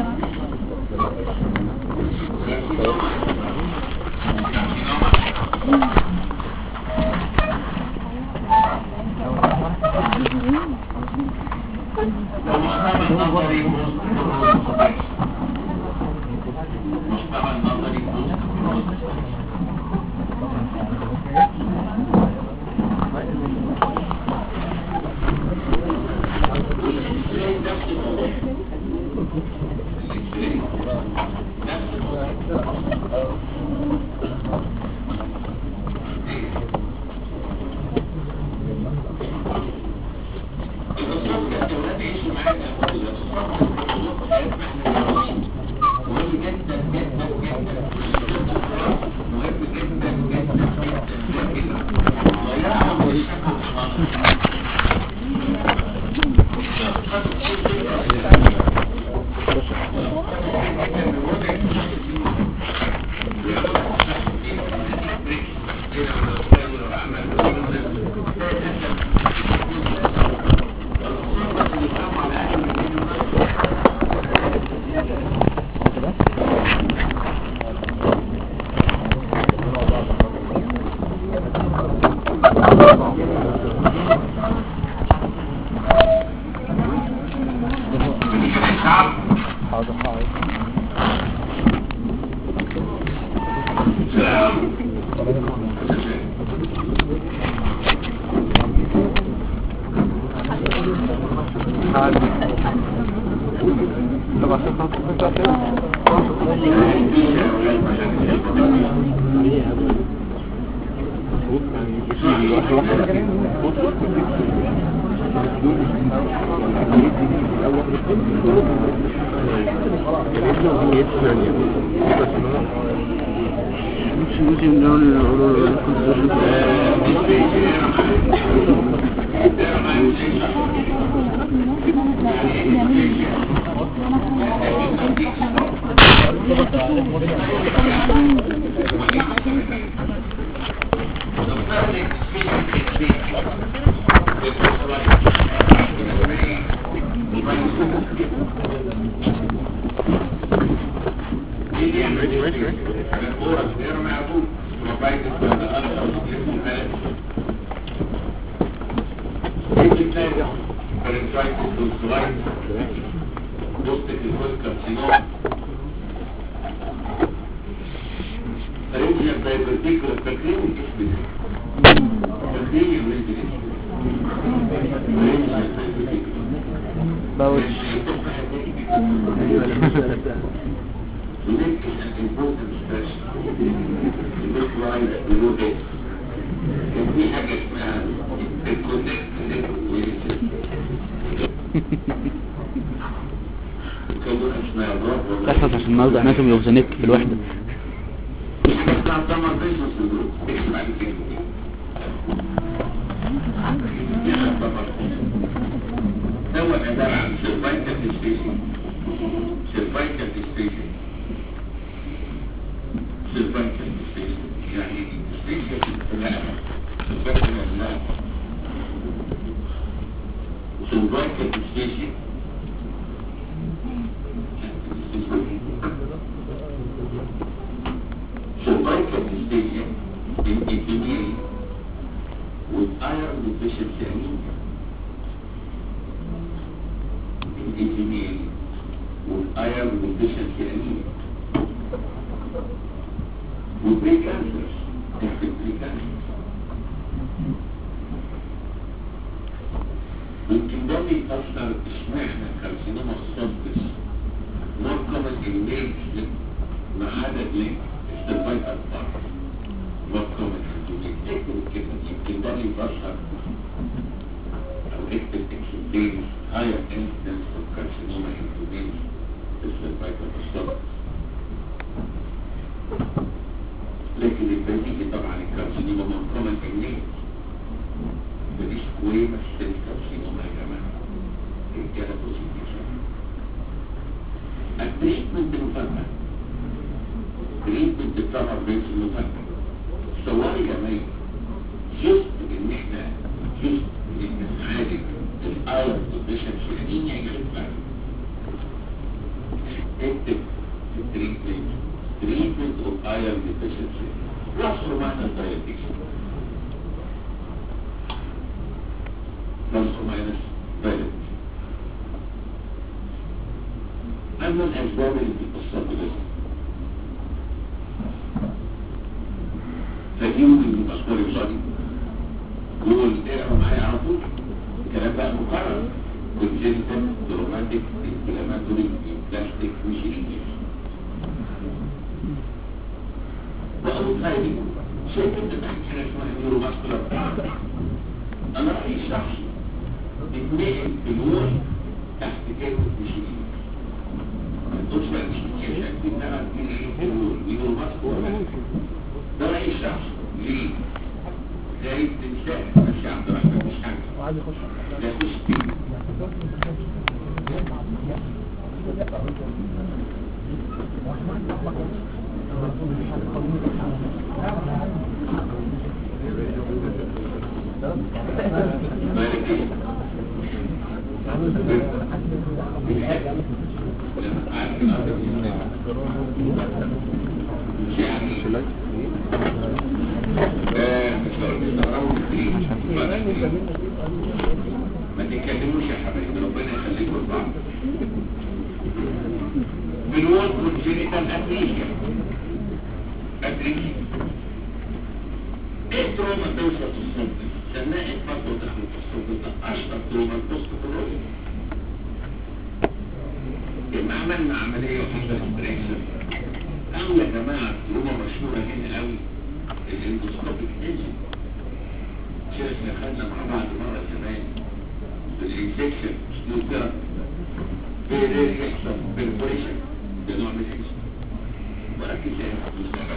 المحتوى النظري المحتوى النظري تحفظ عشان النهارده اناتومي اوف ذا نيك في الوحده هو عبارة عن سيرفايكال ديستيشن سيرفايكال ديستيشن سيرفايكال ديستيشن يعني ديستيشن الرقبة سيرفايكال الرقبة سيرفايكال ديستيشن cervical dystonia in engineering with iron deficiency anemia. In engineering with iron deficiency anemia. With precancers, active precancers. يمكن ده بيأثر اشمعنى كارسينوما الصدس more common in males ما عدا ليه السيرفايكال بارت more common in males اكتب كده يمكن ده بيفسر او اكتب explains higher incidence of carcinoma in males السيرفايكال الصدس لكن البديهي طبعا الكارسينوما more common in males فدي سكويمة سيل كارسينوما يا جماعة رجالة بوزيتيف التريتمنت مفاجأة تريتمنت بتاعها بيت المفاجأة صوري يا مي جست ان احنا جست ان نعالج الايرون ديفيشنسي انيميا يخف effective treatment treatment of iron deficiency plus or minus diabetes plus or minus diabetes أما الأسباب اللي بتتصل بده فديهم من أخبار البادي دول اقروا معايا على طول الكلام بقى مقرر كونجنتال دروماتيك انفلاماتوري بلاستيك وشيرينجيا وأول حاجة شايف انت تحت حاجة اسمها نيوروماسكولار أنا رأيي الشخصي اتنقل بالوول تحت كلمة وشيرينجيا ما تقولش بقى مش كتير شايف انها في الوول نيوروماسكولار ده رأيي الشخصي ليه؟ زي التمثال ماشي عبد الرحمن مش حاجة وعايز يخش لا يخش فيه مالك ايه؟ بالحق. لما عارف الأرض مش يعني آه، مش هقول تستغربوا كتير. ما تتكلموش يا حبايبي ربنا يخليكم لبعض بنقول كونجينيتال اتريكيا اتريكيا ايه تروما توصل في الصدر سماء برضه تحمل في الصدر ده اشهر تروما البوست كورونا يبقى عملنا عمليه وحصل استريكشن او يا جماعه تروما مشهوره هنا قوي الاندوسكوبيك انجن شيء احنا خدنا مع بعض مره زمان الانفكشن ستيل ثيرابي في يحصل بالبريشن ده نوع من الانفكشن وركز يا مستقبل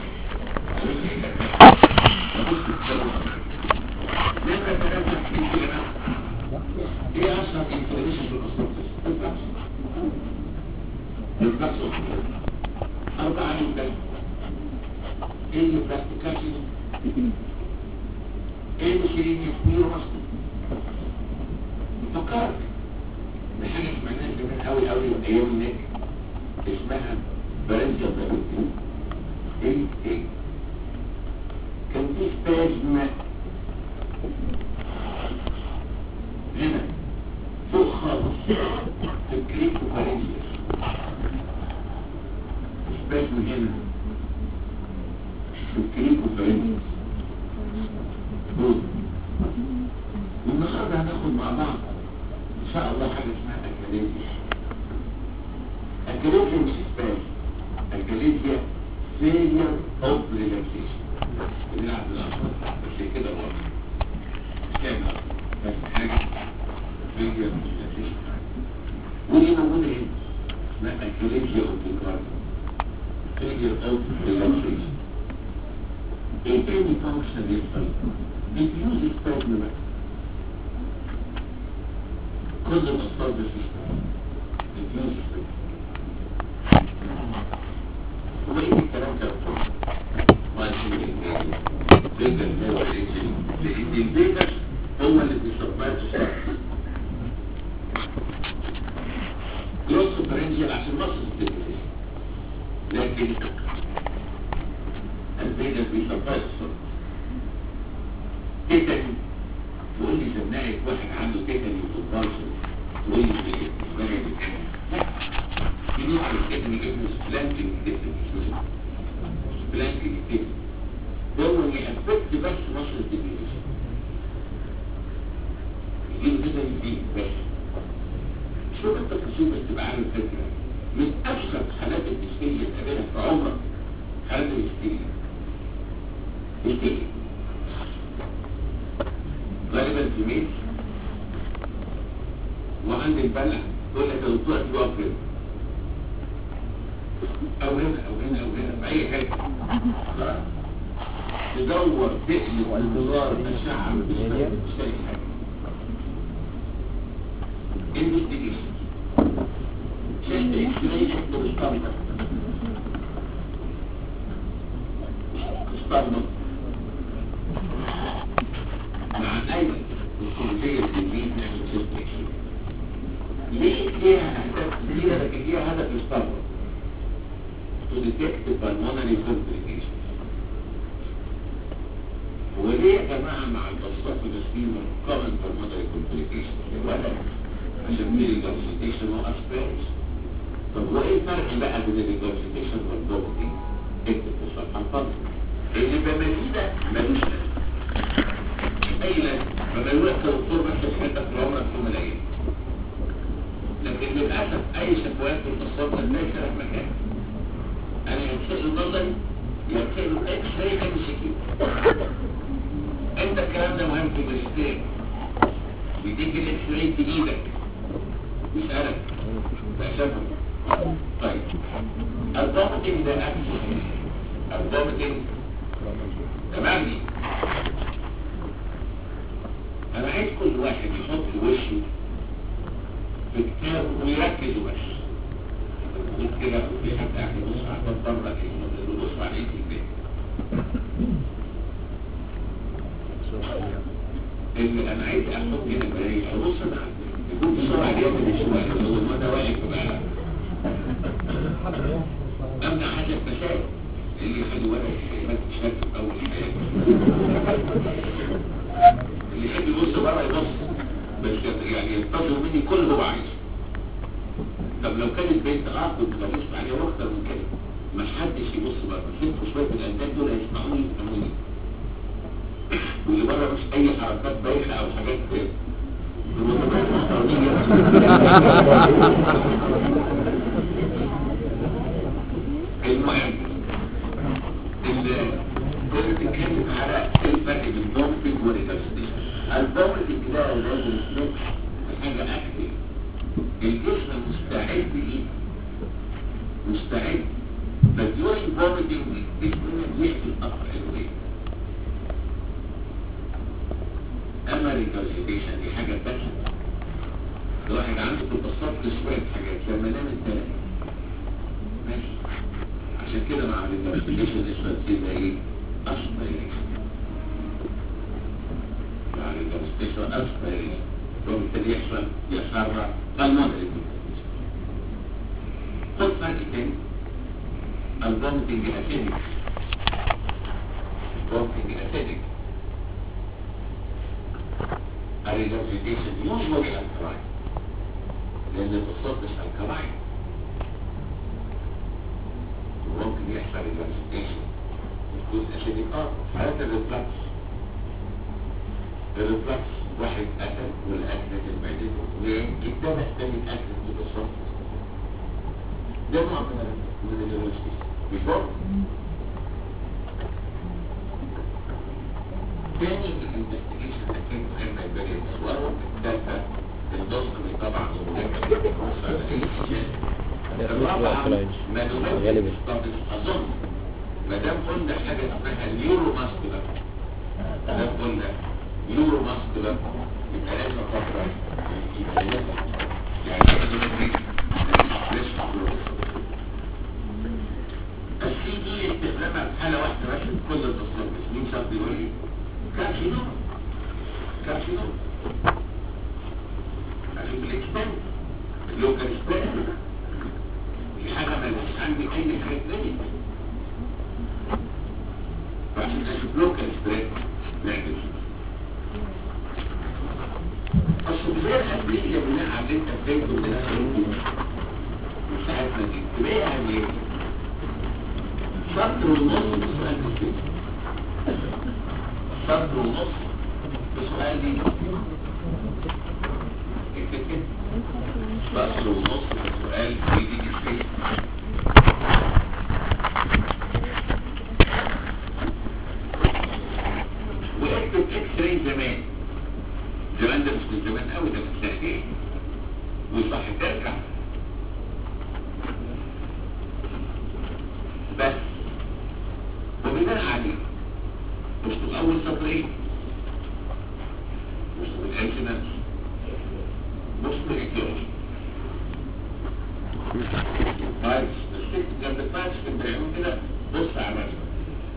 نمرة ثلاثة في كده ايه اشهر انفلاميشن في الاسطوطس؟ الفلكس الفلكس أربعة جدا ايه اللي بلاستيكاشن ايه اللي شيرين يسميرو مصر فكرت بحاجة سمعناها زمان قوي قوي من ايام النك اسمها برنسيا دايبيتي ايه ايه كان في سبازم هنا فوق خالص في الكريكو برنسيا سبازم هنا في الكريكو برنسيا والنهارده هناخد مع بعض ان شاء الله حاجه اسمها اكاديميا اكاديميا مش اسباني اكاديميا فيلير اوف ريلاكسيشن بنلعب بالاطفال بس كده برضه مش كامل بس حاجه فيلير اوف ريلاكسيشن ودي موجوده هنا اسمها اكاديميا اوف ريكارد فيلير اوف ريلاكسيشن ايه تاني فانكشن يحصل بيفيوز السبازم بقى كل الأطفال بالسيستم بيفيوز السبازم هو ايه الكلام ده بيجا هو لان البيجا هو اللي بيسمى الشخص يوصف برنجيال عشان مصر التكنيك لكن البيجا بيسمى الشخص تيتاني تقول لي زناقة واحد عنده تيتاني في البارشل تقول لي ازاي لا في نوع من التيتاني اسمه سبلانكينج تيتاني سبلانكينج تيتاني ده هو اللي افكت بس مصر التكنيك يجيب تيتاني دي بس شوف انت تشوف بس تبقى عارف الفكرة من ابسط حالات الهستيريا اللي تقابلها في عمرك حالات الهستيريا هستيريا غالبا في ميل وعند البلع تقول لك يا دكتور في وقت او هنا او هنا او هنا في اي حته خلاص تدور تقلب انتظار الاشعه مش لاقي حاجه انفستيجيشن شفت اكس راي شفت بالستاندر ستاندر مع اي الكلية الجديد نعمل شفت ليه ليها هدف ليها لكن ليها هدف يستمر detect pulmonary complications وليه يا جماعة مع البساط الاسكيمة common pulmonary complications ولا عشان في regurgitation واسبيرس طب وايه الفرق بقى بين الريجرجيتيشن والبوكتي؟ اكتب في الصفحة الفاضية اللي بماليه ده ملوش لازمة اي لازمة فمالوش كدكتور بس الحتة في عمرك في يوم من الايام لكن للأسف أي شكوات في التصرف ليس له مكان أنا يتسأل نظري يتسأل إكس راي ام سي كيو أنت الكلام ده مهم في الماجستير بيديك الإكس راي في إيدك يسألك تحسبه طيب الضابطين ده أكس الضابطين تمام دي أنا عايز كل واحد يحط وشه في كتاب ويركز بس يقول كده في حد قاعد يبص على الضربة يبص على ايه في البيت اللي انا عايز احط هنا بلاقي ابص انا يكون بسرعة جامد شوية لو ما ده واقف بقى امنع حاجة مسائل اللي يخلي ورق الكلمات تشارك في اول حياته اللي يحب يبص بره يبص بس يعني ينتظر مني كل اللي هو عايزه طب لو كانت بنت اه كنت ببص عليها اكتر من كده ما حدش يبص بره سيبكوا شويه الانداد دول هيسمعوني يفهموني واللي بره مش اي حركات بايخه او حاجات المتابعين محترمين المهم اللي كنا بنتكلم على الفرق بين دومتنج وريكاستيشن الدومتنج ده لازم يسلك حاجه اكتف الجسم مستعد ليه مستعد فديورين فوميتنج بيكون بيحكي القطع الوين اما الريكاستيشن دي حاجه تانية الواحد عنده بالبساطة شوية حاجات لما نام انت ماشي عشان كده مع الانفستيجيشن اسمها كده ايه اسبيريشن مع الانفستيجيشن اسبيريشن وبالتالي يحصل يسرع الموديل خد فرق تاني البومتنج اسيدك البومتنج اسيدك الريجرجيتيشن يوجوالي الكلاين لان البساط مش الكلاين وممكن يحصل الريجرجيتيشن يكون اسيدك اه حالات الريفلكس الريفلكس واحد اكل والاكل في معدته ويمكن ده محتاج الاكل في البساط ده نوع من من الريجرجيتيشن مش برضه تاني الانفستيجيشن اكيد مهمه البريد وهو الثالثه الدوسري طبعا ومهمه بتبص على اي شيء الرابعه معلومات غالبا. اظن ما دام قلنا حاجه اسمها اليورو ماسكولار ما دام قلنا يورو ماسكولار يبقى لازم افكر في يعني انا دلوقتي ليش السي دي استخدامها في حاله واحده بس في كل التصنيف مين شرط يقول لي كارسينوم كارسينوم عشان بالاكسبان اللوكال سبان في حاجه مالهاش عندي اي حاجه تانية فعشان اشوف لوكال سبان نعمل الصدفية الأساسية بناء على اللي انت فهمته من الأساسية من ساعة ما جبت ايه أهميتها؟ سطر ونص بسؤال كتير سطر ونص بسؤال دي اكتب كده سطر ونص بسؤال دي دي كتير واكتب اكس راي زمان زمان ده مش من زمان قوي ده من سنتين وصح ترجع بس وبناء عليه مكتوب اول سطرين مكتوب الانسنس مكتوب الاكتيولوجي فايتس الست جنب الفايتس كان بيعملوا كده بص على الرسم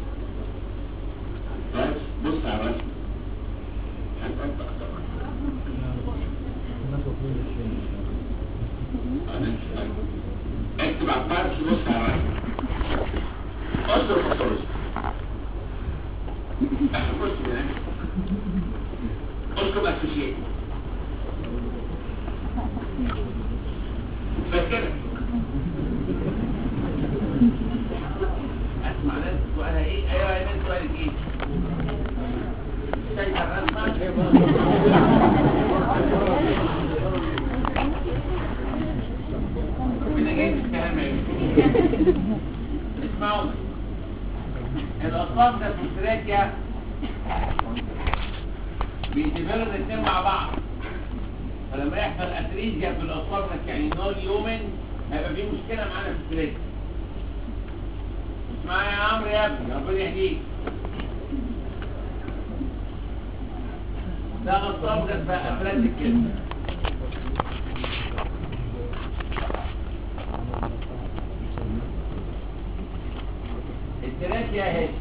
فايتس بص على الرسم حتى انت اكتب على الفايتس بص على الرسم باثولوجي احنا بص هنا اسكب اسوشيت فاكرة اسمع ناس سؤالها ايه ايوه يا ناس سؤالك ايه شايفه الرسمه كده جاي في الكلام ايه اسمعوا الاطفال ده في التراكيا بيعتبروا الاثنين مع بعض فلما يحصل اتريجيا في الاطفال يعني نول يومن هيبقى في مشكله معانا في التراكيا اسمع يا عمرو يا ابني ربنا يهديك ده غطاس ده بقى افراد كده التراكيا اهي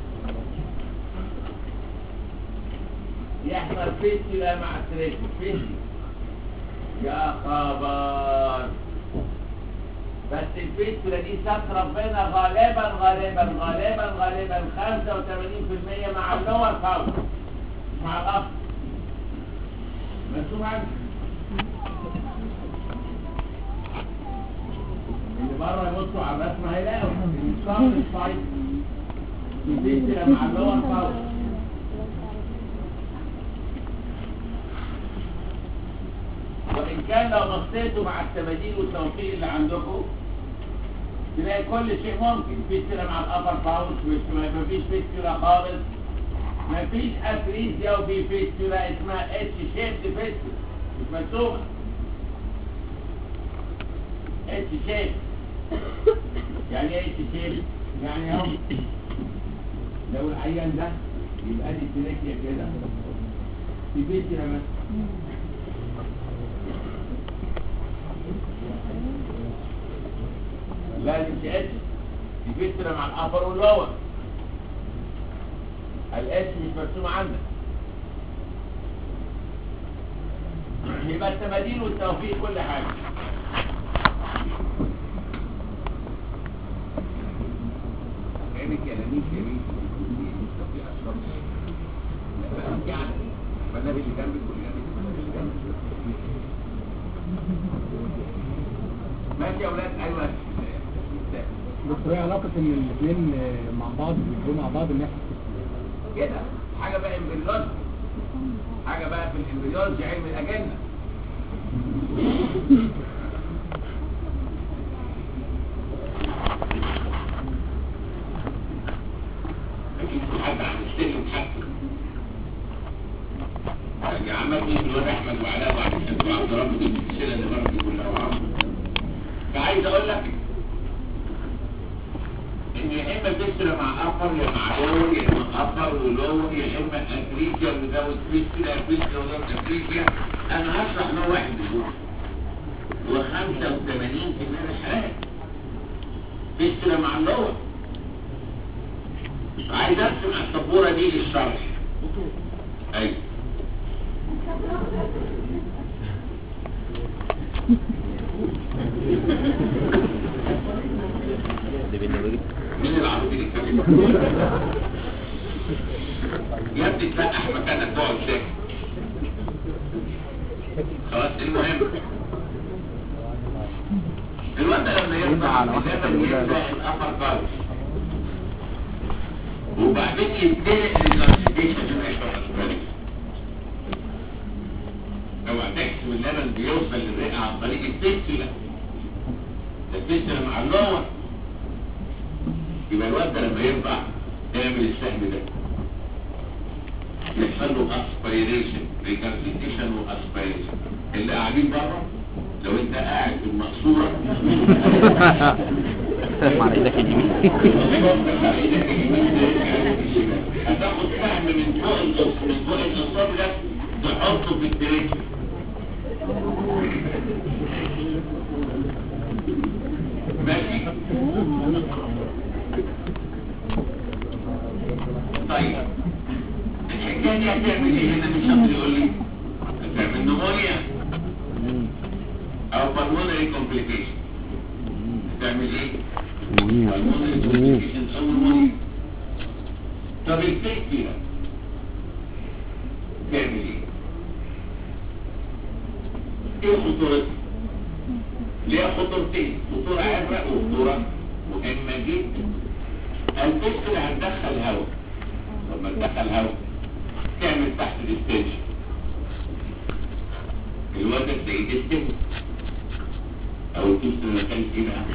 يحصل فيستولا مع التراكيا فيستولا يا خبر بس الفيستولا دي ستر ربنا غالبا غالبا غالبا غالبا 85% مع اللور فاول مع الأصل مرسوم عندي اللي بره يبصوا على الرسمه هيلاقوا الصف الصعيد الفيستولا مع اللور فاول وإن كان لو بصيتوا مع التباديل والتوفيق اللي عندكم تلاقي كل شيء ممكن فيستولا مع الأبر باوش ما فيش فيستولا خالص ما فيش أفريزيا وفي فيستولا اسمها اتش شيب فيستولا مش مرسومة اتش شيب يعني ايه اتش شيب؟ يعني اهو لو العيان ده يبقى دي تلاقي كده في فيستولا مثلا لا دي مش اتش دي فيستولا مع الابر واللور الاتش مش مرسوم عندك يبقى التباديل والتوفيق كل حاجه عينك يا لميس يا ميس في اشرف لا انت عارف فالنبي اللي جنبك واللي جنبك ماشي يا اولاد ايوه دكتور ايه علاقة ان الاثنين مع بعض بيجوا مع بعض ان احنا كده حاجة بقى امبريولوجي حاجة بقى في الامبريولوجي علم الأجنة أكيد في حد عن السلم حتى يعني عمال مين الواد أحمد وعلاء وعبد الشمس وعبد رب دي السلة اللي بره دي كلها وعمل فعايز أقول لك ان يا اما تسرى مع ابر يا مع لور يا اما ابر ولور يا اما افريقيا وزود فيسترا افريقيا وزود افريقيا انا هشرح نوع واحد دلوقتي و85% من الحالات فيسترا مع اللور عايز ارسم على السبوره دي للشرح ايوه اللي بينا بيجي مين العربي اللي كان يا ابني تلقح مكانك تقعد ساكت خلاص المهم الوقت لما يرجع على واحد لما كده يبدا الابر باوش وبعدين يبتدئ الكونسيديشن اللي هيشتغل اوعى تحسب اللبن بيوصل للرئه عن طريق التستولا التستولا مع اللور يبقى الواد ده لما يرضع يعمل السهم ده يحصل له اسبيريشن ريكارسيتيشن واسبيريشن اللي قاعدين بره لو انت قاعد في المقصوره على ايدك اليمين هتاخد سهم من فوق القص من فوق القصاب ده تحطه في التريكه ماشي طيب الحكايه دي هتعمل ايه هنا مش شاطر يقول لي هتعمل نمونيا او pulmonary complication تعمل ايه؟ منير pulmonary منير complications اول مريض طب الفكرة تعمل ايه؟ ايه خطورتها؟ ليها خطورتين خطورة عامة وخطورة مهمة جدا الفكرة هتدخل هواء طب ما تدخل هواء تعمل تحت الاستنشن الواد تلاقيه ديستم او الجزء اللي كان فيه بقى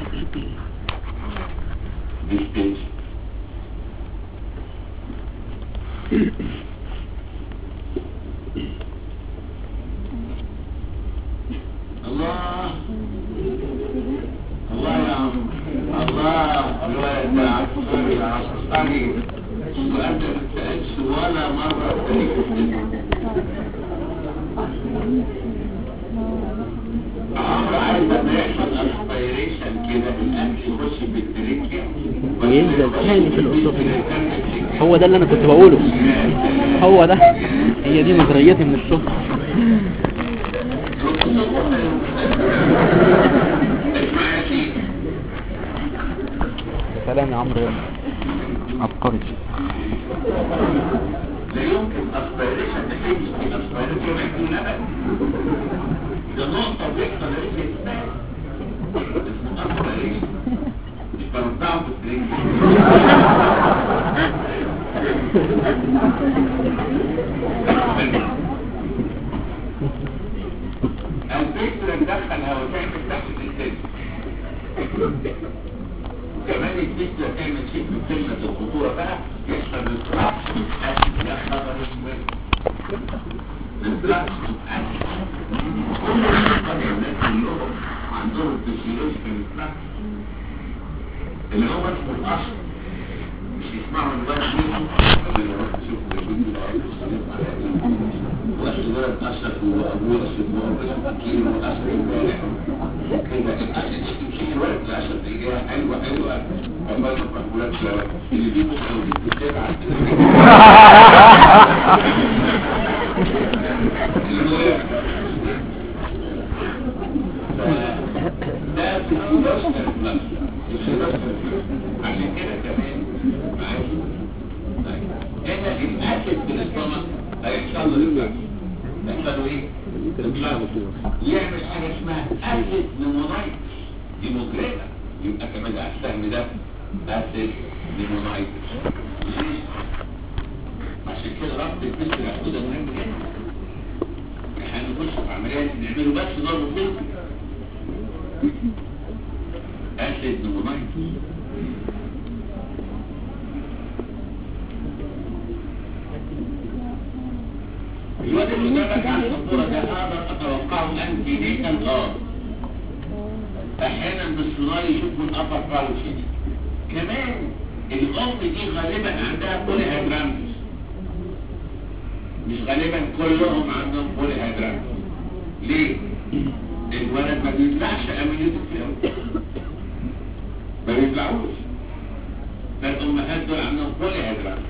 ديستنشن الله الله يا عم الله الولد ده عبقري عبقري وانت ما تسالش ولا مره تاريخ عمرو عايز لما يحصل اسبيريشن كده الاكل يخش في التريكيا وينزل تاني في الأسوفيس هو ده اللي انا كنت بقوله هو ده هي دي نظريتي من الصبح اسمع يا سيدي يا سلام يا عمرو عبقري لا يمكن اسبيريشن تحس في اسبيريشن يكون ابدا ده نقطة بيحصل ليس اسمها اسمه اسبيريشن مش بنطعه في التريك الفكرة ندخل هواء من تحت السن كمان الفكرة تعمل شيء من كلمة الخطورة بقى يحصل اضطراب أكل يا خبر اسمه اضطراب أكل كل الناس الناس كلهم عندهم فيسيولوجيكال اضطراب اللي هو اسمه الأصل مش يسمعوا الوقت منه قبل ما يروحوا يشوفوا الفيديو ده واصل ولد اشرف وابوه اشرف وابوه كيلو واشرف امبارح كده الاشرف تمشي الولد الاشرف تلاقيها حلوه حلوه عقبال ما تقولك اللي بيبقوا كانوا بيبقوا سبعه ده في الفلوسفر نفسه الفلوسفر عشان كده كمان معاك هنا الاكل في الاستومك هيحصل له ريفلكس يحصل له ايه؟ ريفلكس يعمل حاجه اسمها اسيد نيمونايتس دي مجرمه يبقى كمان على السهم ده اسيد نيمونايتس ليه؟ عشان كده ربط الفلس العقود مهم جدا احنا نخش في عمليات نعمله بس ضرب فلس اسيد نيمونايتس الواد اللي جابك على الصورة ده اقدر اتوقعه انت ليه كان اه احيانا بالصناعي يشوفوا الابر باوش دي كمان الام دي غالبا عندها بولي هيدرامس مش غالبا كلهم عندهم بولي هيدرامس ليه؟ الولد ما بيطلعش اميليته في الاول ما بيطلعوش فالامهات دول عندهم بولي هيدرامس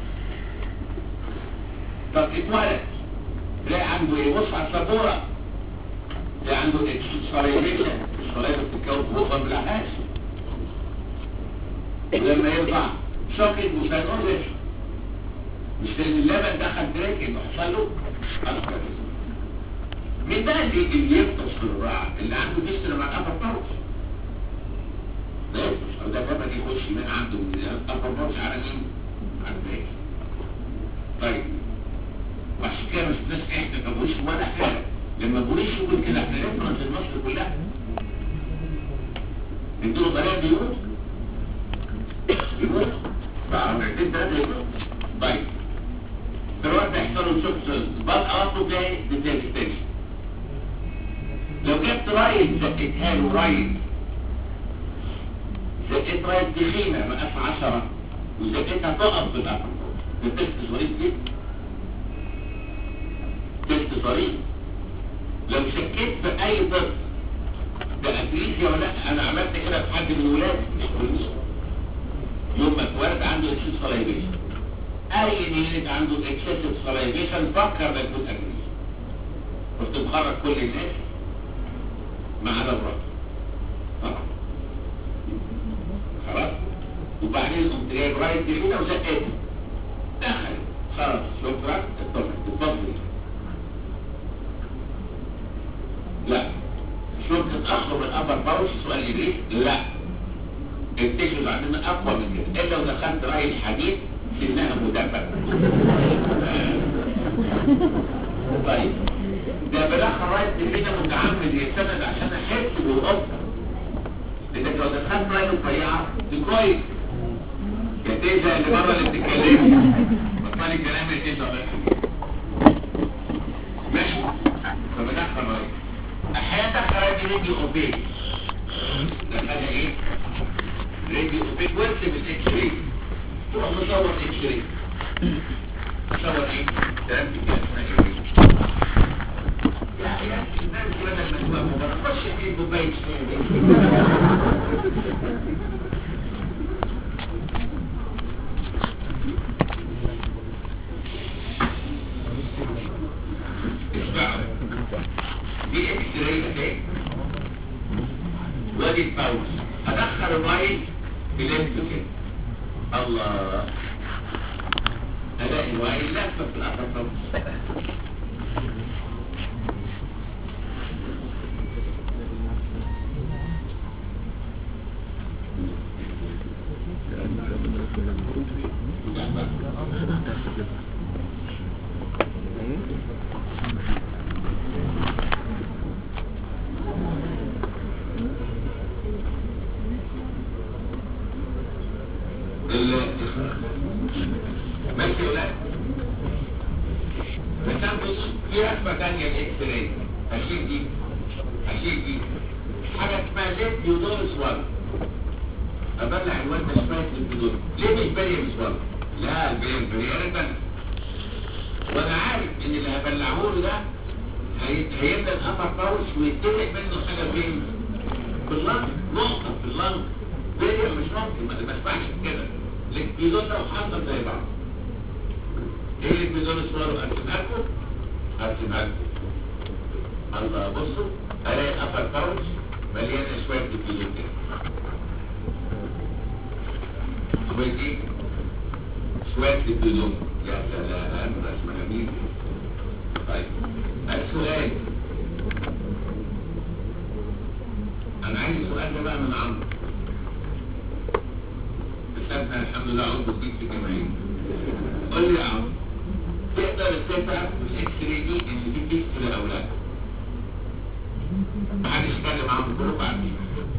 طب اتولد تلاقي عنده ايه بص على السبوره تلاقي عنده اكسسواريزيشن الصلايه بتتكون في بطن بالعكس ولما يرضع شوكت وسينوزيس مش لان اللبن دخل دريك يبقى حصل له أسكاريز. مين ده اللي اللي يفطس في الرعاع اللي عنده ديستر مع الابر باوش ده يفطس او ده لبن يخش من عنده من الابر باوش على مين؟ على الباقي طيب وعشان كده مش الناس احنا كبوليس ولا حاجه لما البوليس يقول كده احنا نفرض مصر كلها نديله طريقه بيموت يموت فعملتين ثلاثه يموت طيب دلوقتي هيحصل له شوك بقى اصله جاي بالتستيشن لو جبت رايد زقتها له رايد زقت رايد تخينه مقاس 10 وزقتها تقف بالقفل بتست صغير جدا تست صريح لو شكيت في اي طفل ده اتريسيا ولا لا انا عملت كده في حد من الولاد مش كلهم يوم ما اتولد عنده اكسس صلايبيشن اي نيلت عنده اكسس صلايبيشن فكر ده يكون اتريسيا كنت مخرج كل الناس ما عدا مراته طبعا وبعدين قمت جايب رايت يمين وزقته دخل خلاص شكرا اتفضل اتفضل لا شرط تتأخر من الأبر باوش سؤال يدريك لا التجربة عندنا أقوى من كده إلا لو دخلت رأي الحديد سنها مدبر طيب ده بالاخر رايت كده متعمد يستند عشان احس بالقصه لانك لو دخلت رايت رفيعه دي كويس يا تيجا اللي بره اللي بتتكلمي بطلي كلام يا تيجا بقى ماشي فبدخل رايت احيانا دخل رايت راديو اوبيك دخلها ايه؟ راديو اوبيك وارسم الاكس راي تروح مصور اكس راي مصور ايه؟ كلام كده اسمها ايه؟ يا يا الناس بدل ما تبقى مباراه خش في كوبايه شاي اسمعوا دي اكس راي اهي وادي الباوز هدخل المايل في لفه كده الله الاقي المايل لفه في الاطراف ماشي ولا مثلا بص في رسمة تانية الاكس راي هشيل دي هشيل دي حاجة اسمها ليد يودورس 1 ابلع الواد ده شوية للبدور ليه مش بارية مش 1 لا البارية بارية تانية وانا عارف ان اللي هبلعه له ده هي- هيبدا الابر باوش ويتفق منه حاجة فين في اللنج نقطة في اللنج بارية مش ممكن ما ما تسمعش كده البيدون ده وحصل زي بعض ايه اللي البيدون اسمه ارسمها لكم ارسمها لكم الله بصوا الاقي الابر باوش مليانه شويه بالبيدون كده شويه ايه شويه بالبيدون يا سلام رسمه جميله طيب السؤال انا عايز السؤال ده بقى من عمرو كتبنا الحمد لله عضو جديد في الجمعيه قول لي يا عمرو تقدر تفهم في الاكس راي دي ان دي كيس ولا او لا محدش يتكلم عنه كله بعدين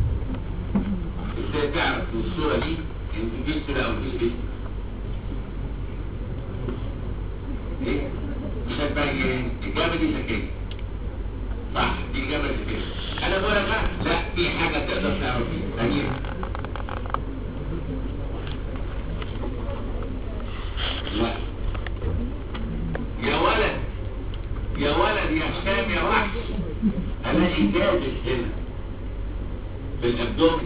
ازاي تعرف من الصوره دي ان دي كيس ولا او مش كيس ايه مش هتبين ايه الاجابه دي ذكيه صح دي اجابه ذكيه انا بقول لك بقى، لا في حاجه تقدر تعرف فيها ثانيه لا يا ولد يا ولد يا هشام يا وحش الاقي جازل هنا في الابدومين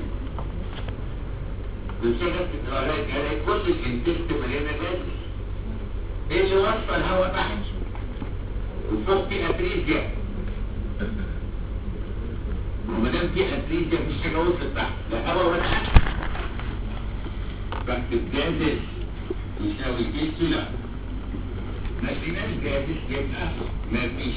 بسبب الاقي الاقي كل الانتست مليانه جازل ايه اللي وصل الهواء تحت وفوق في اتريزيا وما دام في اتريزيا مفيش حاجه وصلت تحت لا هواء ولا حاجه بكتب جازل يساوي جيش لا ما فيناش جاهز يبقى ما فيش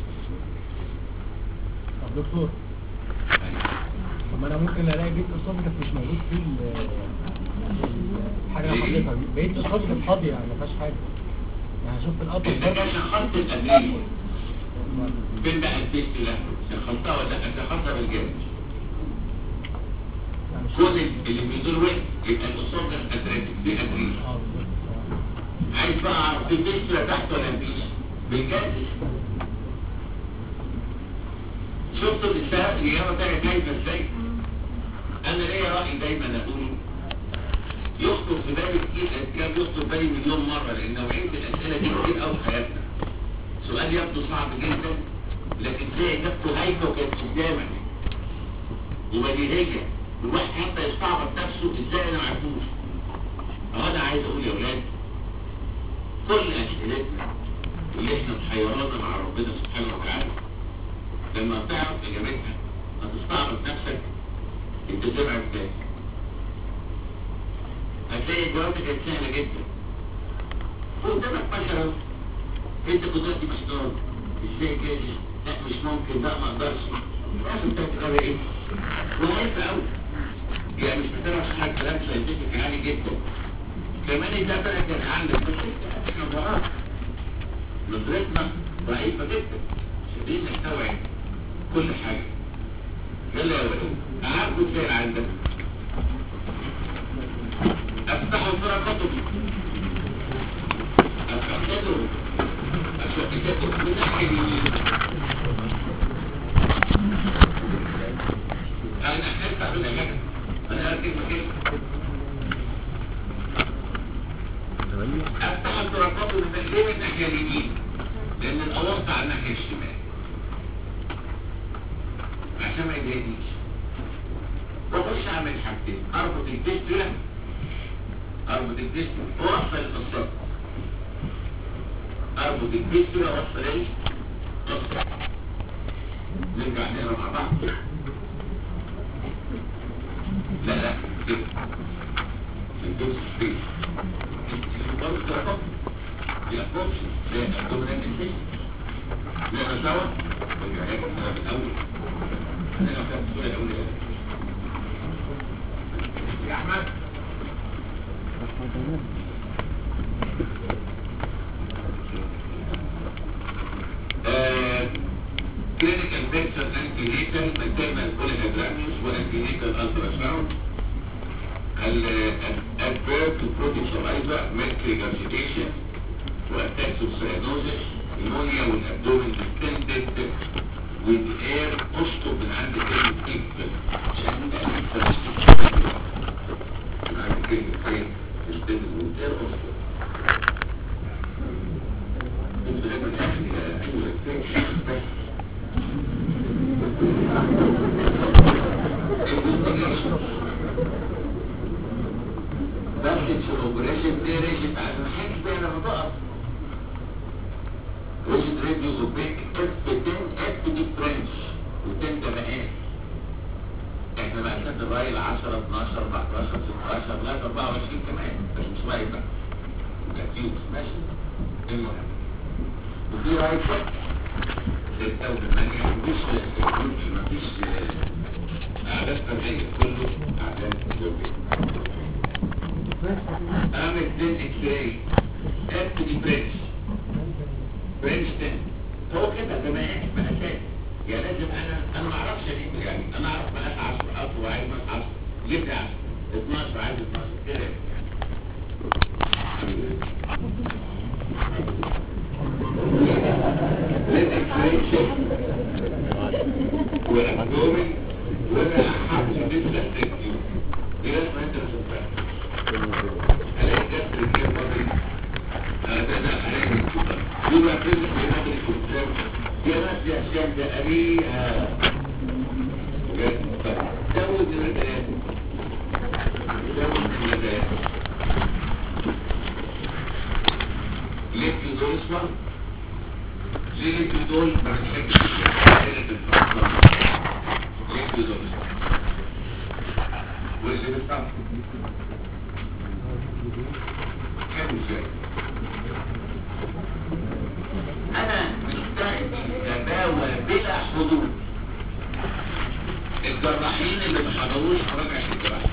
طب دكتور طب ما انا ممكن الاقي بيت الصبح مش موجود فيه ال- الحاجه اللي ليه؟ حضرتك بقيت الصبح فاضيه يعني ما فيهاش حاجه يعني شفت القطر انت كان بره شخصت الادرينال فين بقى الجيش لا شخصتها ولا لا شخصتها بالجيش يعني كون اللي بيدور وين يبقى الصوت ادرينال في ادرينال اه بالظبط آه. عايز بقى اعرف في جيش لا تحت ولا مفيش بالجيش شفتوا السبب الاجابه بتاعتي جايبه ازاي انا ليا راي دايما اقوله يخطر في بالي كتير كان يخطر في بالي مليون مره لان نوعيه الاسئله دي كتير قوي في حياتنا سؤال يبدو صعب جدا لكن تلاقي اجابته هايفه وكانت قدامك وبديهيه الواحد حتى يستعبط نفسه ازاي انا ما عرفتوش أهو انا عايز اقول يا ولاد كل اسئلتنا اللي احنا محيرانا مع ربنا سبحانه وتعالى لما تعرف اجابتها هتستعرض نفسك انت سمع ازاي هتلاقي الجوابة كانت سهلة جدا قدامك بشرة انت قدرتي مش نار ازاي كده لا مش ممكن لا ما اقدرش لازم تعمل ايه وهيفة قوي يعني مش بتعرف حاجة كلام ساينتفك عالي جدا كمان ده بقى كان عندك بس انت احنا ضعاف نظرتنا ضعيفة جدا شديد نستوعب كل حاجة يلا يا ولد أعرفوا ازاي عندك افتحوا صورة كتبي افتحوا افتحوا من ناحية اليمين انا افتح بالأجابة انا اركز مكاني افتح الطرقات من الناحية اليمين لان الاورطة على الناحية الشمال عشان ما يضايقنيش واخش اعمل حاجتين اربط الفيستولا اربط الفيستولا واوصل القصات اربط الفيستولا واوصل ايه قصة نرجع نقرا مع بعض لا لا كده الجزء السبيس برضه الطرقات دي ابروش زي الابدومينال انفيس نقرا سوا ونرجع هيك من الاول نقرا في الصورة الاولى يا احمد clinical picture antenatal maternal polyhydramnios وantenatal ultrasound الادفيرب to protein saliva milk regurgitation واتاكس of cyanosis pneumonia والابدومين distended with air اشطب من عند كلمة اكبر عشان ده لسه مش تكتب من عند كلمة ايه distended with air اشطب انت لما تاخد ايوه بس في الاوبريشن دي ريشت على المحاكي بقى لما تقف ريشت راديو اوبيك اف 10 اف دي فرنش و10 ده مقاس احنا مقاسات الرايل 10 12 14 16 لغايه 24 كمان بس مش رايل بقى ده تيوب ماشي المهم وفي رايل بقى ستة وثمانية مفيش مفيش أعداد فردية كله أعداد زوجية أعمل دين إكس راي اف دي برينش برينش تاني هو كده ده مقاس مقاسات يعني لازم أنا أنا ما أعرفش أجيب يعني أنا أعرف مقاس 10 أطول وعايز مقاس 10 جيب لي 10 12 عايز 12 كده للإكسريشن والأبدومين ولا حبس مثل التكتيو دي لازم انت تشوفها الاقي كسر الكير بطل هذا ده الاقي الكتر يبقى فيزيك بينادي الكتر يا ناس يا شام ده قريها زود الرداء زود الرداء ليه في دول اسمه ليه في دول ما بنحبش ليه في دول واللي بالطبع كم ازاي انا مستعد تباوى بلا حدود الجراحين اللي ما حضروش مراجعة الجراحة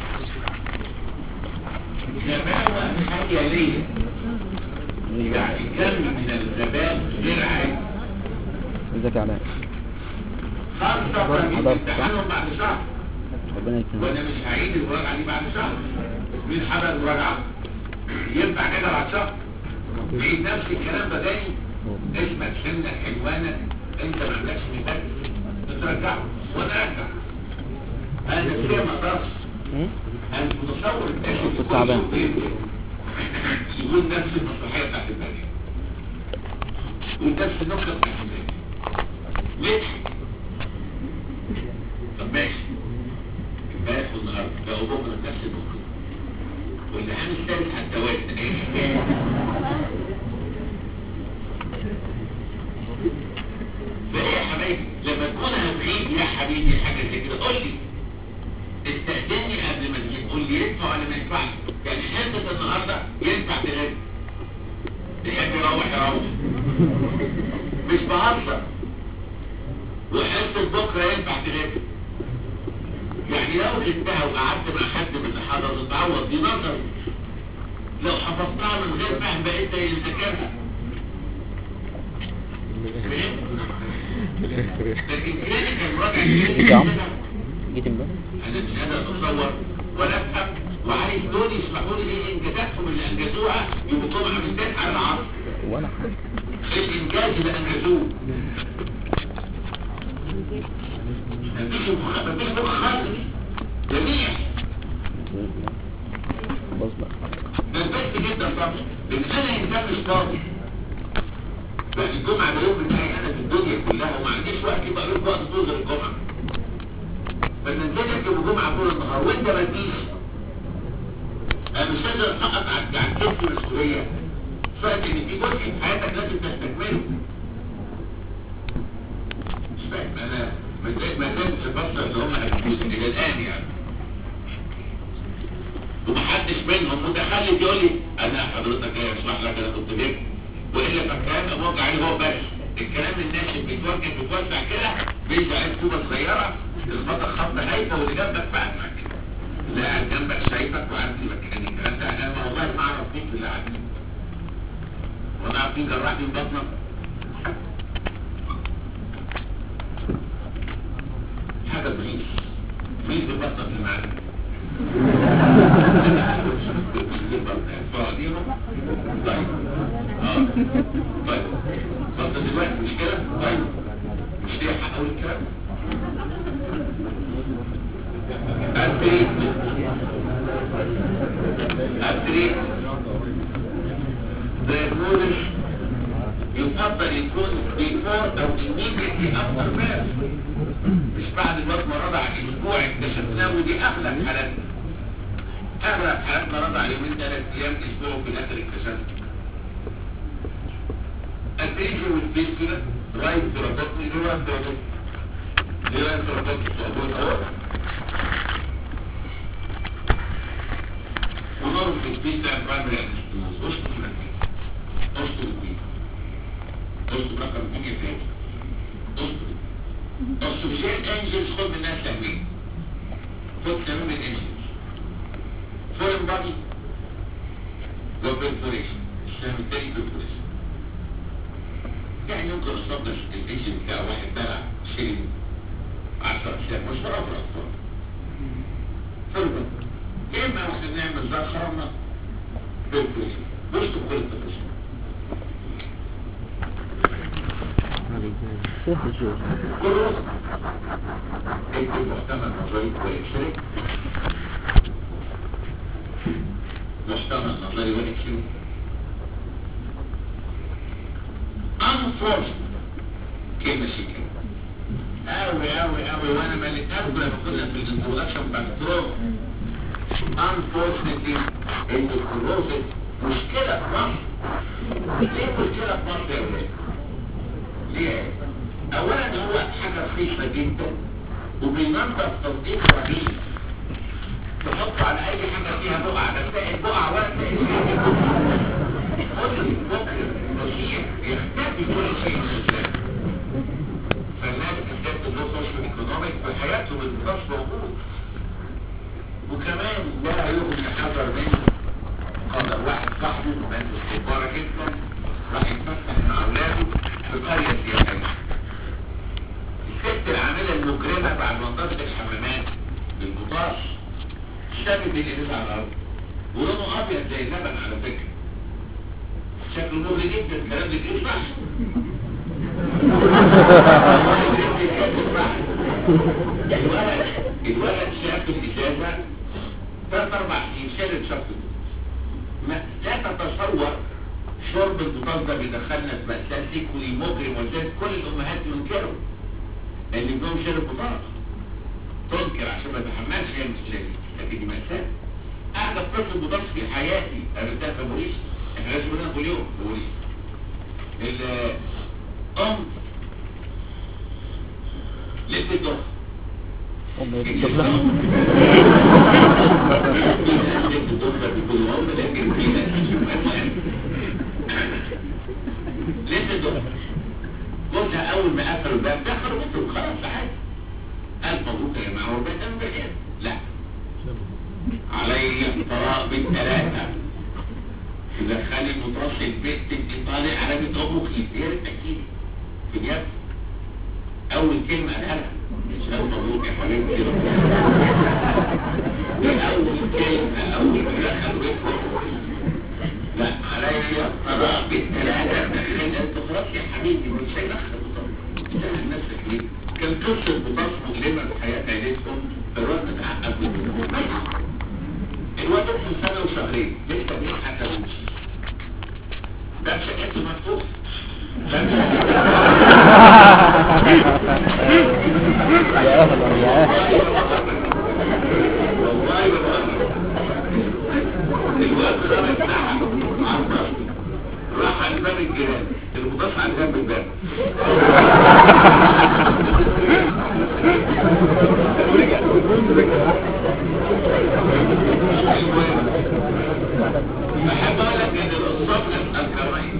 تباوى خيالية يعني كم من الغباء غير عادي ازيك يا علاء خاصة في حضرت، امتحانهم بعد شهر ربنا يكرمك وانا مش هعيد المراجعة دي بعد شهر مين حضر المراجعة ينفع كده بعد شهر في نفس الكلام ده تاني اسمك سنك حلوانك انت ما عندكش مثال تترجعه وانا ارجع انا كده ما اقدرش ايه انا متصور الناس كنت تعبان. يقول نفس المصلحية بتاعت البني ونفس النقطة بتاعت البني ليه؟ طب ماشي امبارح والنهارده بقوا بكره نفس النقطة والامتحان الثالث حتى واحد اي حكاية فايه يا حبايبي لما تكون هتعيد يا حبيبي حاجة زي كده قول لي استأذني قبل ما تجيب قول لي ينفع ولا ما ينفعش يعني حتة مش بهزر وحس بكره ينفع تغيب يعني لو جبتها وقعدت مع حد من اللي حضر تتعوض دي نظر لو حفظتها من غير فهم بقيت زي اللي ذاكرها فهمت؟ لكن كلينيكال راجع جيت يا عم كده جيت امبارح انا مش قادر اتصور ولا افهم وعايز دول يشرحوا لي ايه انجازاتهم اللي انجزوها يبقوا جمعه بالذات على العصر ولا حاجة ايه الانجاز اللي انجزوه مفيش مخ مفيش مخ خالص جميع خلاص بقى نزلت جدا طبعا لان انا انسان مش فاضي بس الجمعه ده يوم بتاعي انا في الدنيا كلها وما عنديش وقت يبقى لك وقت طول غير الجمعه فنزلت يوم الجمعه طول النهار وانت ما تجيش انا مش قادر احقق على على كتفي مسؤوليه فاكر ان في جزء في حياتك لازم تستكمله مش فاهم انا ما زلت ما زلت بفكر ان هم هيفوزوا الى الان يعني ومحدش منهم متخلف يقول لي انا حضرتك جاي اشرح لك انا كنت جبت والا فالكلام موجع عليه هو بس الكلام الناشف بيتوجه بيتوسع كده بيجي عايز كوبه صغيره تخبطك خبطه هايفه واللي جنبك فاهمك اللي قاعد جنبك شايفك وعارف مكان الكلام ده انا والله ما اعرف مين في اللي قاعد وانا عارف مين جراح من بطنك حاجه بعيد مين في بطنك اللي معاك طيب طيب اه طيب فانت دلوقتي مش كده طيب مش ليه حق اقول الكلام التريت التريت diagnosis يفضل يكون before او immediately after birth مش بعد الوقت رضع اسبوع اكتشفناه ودي اغلب حالاتنا اغلب حالاتنا رضع يومين ثلاث ايام اسبوع وفي الاخر اكتشفنا التريجر والفيستولا رايت ترابطني لورا ترابطني لورا ترابطني ترابطني اهو ونربط الفيستولا برايمري انستوز اشطر الفيستولا اشطر الفيستولا اشطر رقم 2 فين اشطر السوشيال انجلز خد من الناس تهوين خد تمام الانجلز فورن بادي وبرفوريشن السهم التاني برفوريشن يعني يمكن الصدر الانجل بتاع واحد بلع شيل 10 سهم مش فرق في الاطفال فرق يا اما واحنا بنعمل ده خرمنا برفوريشن بص بكل التفاصيل سهل جوز كله اكتب محتمل نظري واكسري محتمل نظري واكسري unforced كلمة شيكا اوي اوي اوي وانا مالي قبل ما كنا في الانترودكشن بتاع التروم unfortunately ان الكلوزت مشكلة في مصر ليه مشكلة في مصر يا ولاد؟ ليه؟ اولا هو حاجة رخيصة جدا وبينظف تنظيف رهيب تحط على اي حاجة فيها بقعة لا تلاقي البقعة ولا تلاقي فيها كل ممكن نصيح يختفي كل شيء من الإسلام فالناس تستخدم النص سوشيال ايكونوميك في حياتهم النص موجود وكمان لا يغني حذر منه قدر واحد صاحبه مهندس كبارة جدا راح يتفسح مع اولاده في قرية سياحية الست العاملة المجرمة بعد منطقة الحمامات بالبطاش شافت الإنس على الأرض ولونه أبيض زي اللبن على فكرة شكله مغري جدا الكلام ده كده صح الولد الولد شاف الإجازة ثلاث أربع سنين شرب شخص ما لا تتصور شرب البطاط ده بيدخلنا في مأساة سيكولي مجرم وزاد كل الأمهات ينكروا لأن ابنهم شرب بطاط تنكر عشان ما يتحملش هي المشكلة لكن دي مأساة أعلى طفل بطاط في حياتي قابلتها في بوليس احنا لازم نقولها كل يوم في بوليس الأم لسه الضغط أمي بالطفلة لسه الضغط ده اول ما قفلوا الباب دخلوا بيتهم خلاص عادي قال مبروك يا جماعه وربنا كان بخير لا علي الطلاق بالثلاثه تدخلي مترص البيت تدي طالع على بيت امك يا ريت اكيد في اليد اول كلمه قالها لها مش قال مبروك يا حبيبتي دي اول كلمه اول ما دخل بيتهم لا علي الطلاق بالثلاثه دخلت انت خلاص يا حبيبي مش هيدخل سهل نفسك ليه كان قصه بطاقه مؤلمه في حياه عيلتكم الواد متعقد منه الواد ابن سنه وشهرين لسه بيضحك ابوش ده شقته مفتوح ده يا اهلا يا اهلا والله ببقى الواد خرج تحت عبر راح على باب الجيران المضاف على جنب الباب ورجع بحب اقول لك ان القصاب الكرمين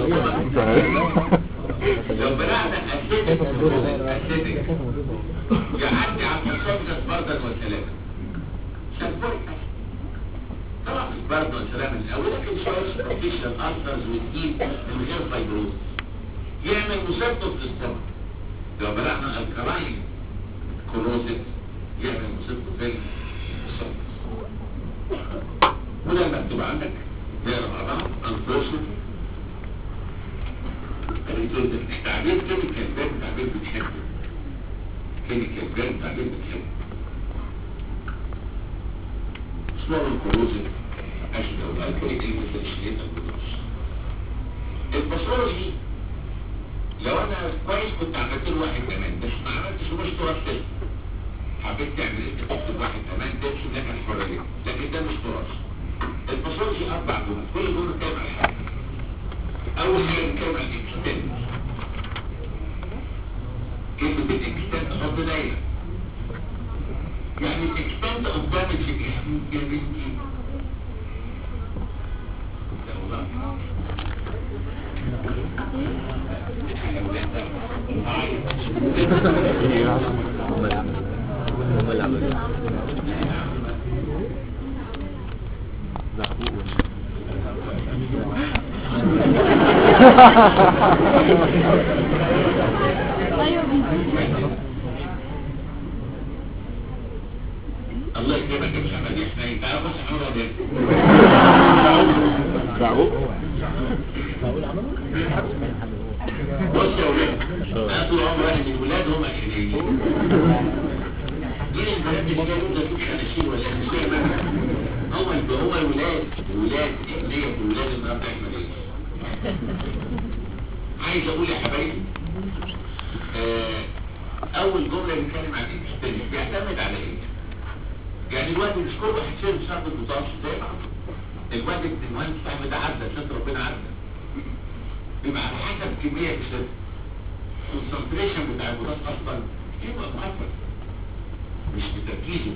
لو بلعنا اسيدك اسيدك يعدي على القصاب بردا وسلاما شفوي طبعا مش برد والسلام من الاول لكن شويه سبروفيشن ارثرز وتجيب من غير فايبروز يعمل مسبب في السمك لو بلعنا الكراين كلوزت يعمل مسبب في السمك وده المكتوب عندك نقرا مع بعض انفورسمنت تعبير كيميكال بان تعبير بتحبه كيميكال بان تعبير بتحبه اسمه الكروزن أشد أو الكوليك المتشكلين البطاش الباثولوجي لو أنا كويس كنت عملت له واحد كمان بس ما عملتش مش تراث حبيت تعمل انت تكتب واحد كمان ترسم لك الحرية لكن ده مش تراث الباثولوجي أربع جمل كل جملة بتتكلم عن حاجة أول حاجة بتتكلم عن الاكستنت كلمة الاكستنت حط دايرة يعني الاكستنت قدام الجسم يا بنتي ده والله الله يكرمك يا محمد يا حنين تعال بص يا محمد يا دعوه بص يا ولاد انا طول عمري ان الولاد هم الحنينين مين البنات اللي جايين ده شوف خناشير ولا مش فاهم انا هم الب- هم الولاد الولاد الحنيه الولاد النهارده احمد ايه عايز اقول يا حبايبي آه، اول جمله بنتكلم عن الاكستنس بيعتمد على ايه يعني الواد مش كل واحد فيهم شرط المتوسط زي بعض الواد ابن المهندس صاحب ده عدى ستر ربنا عدى يبقى على حسب كمية الشد الكونسنتريشن بتاع المضاد اصلا يبقى مؤثر مش بتركيزه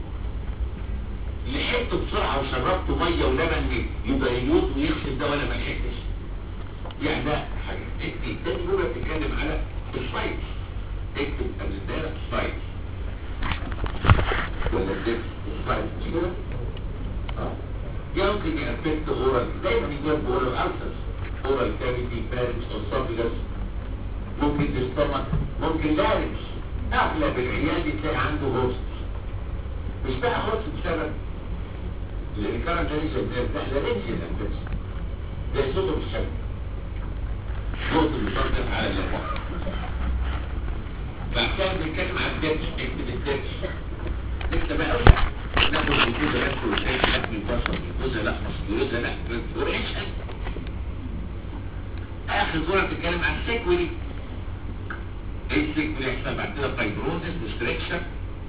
لحقته بسرعة وشربته مية ولبن يبقى يموت ويغسل ده ولا ما لحقتش يعني ده حاجة اكتب تاني جملة بتتكلم على السايت اكتب قبل الدايرة السايت ولا الدب السايت مش كده؟ اه يمكن يأفكت اورال دايما يجيب اورال ألسس اورال كافيتي بارنس اسوفيجاس ممكن تستمك ممكن لارنس اغلب العيال تلاقي عنده هوست مش بقى هوست بسبب اللي كان تاني شداد ده لارنسي الانفكس ده صوته مش حلو صوت المصدر على اليمين بعد كده بنتكلم عن الدبس اكتب الدبس لسه بقى ناخد الجوزة بس وشايف حد من بصر الجوزة لا مصدروزة لا ورعيش اخر صورة بتتكلم عن السيكولي ايه السيكولي يحصل بعد كده فايبروزس ديستريكشن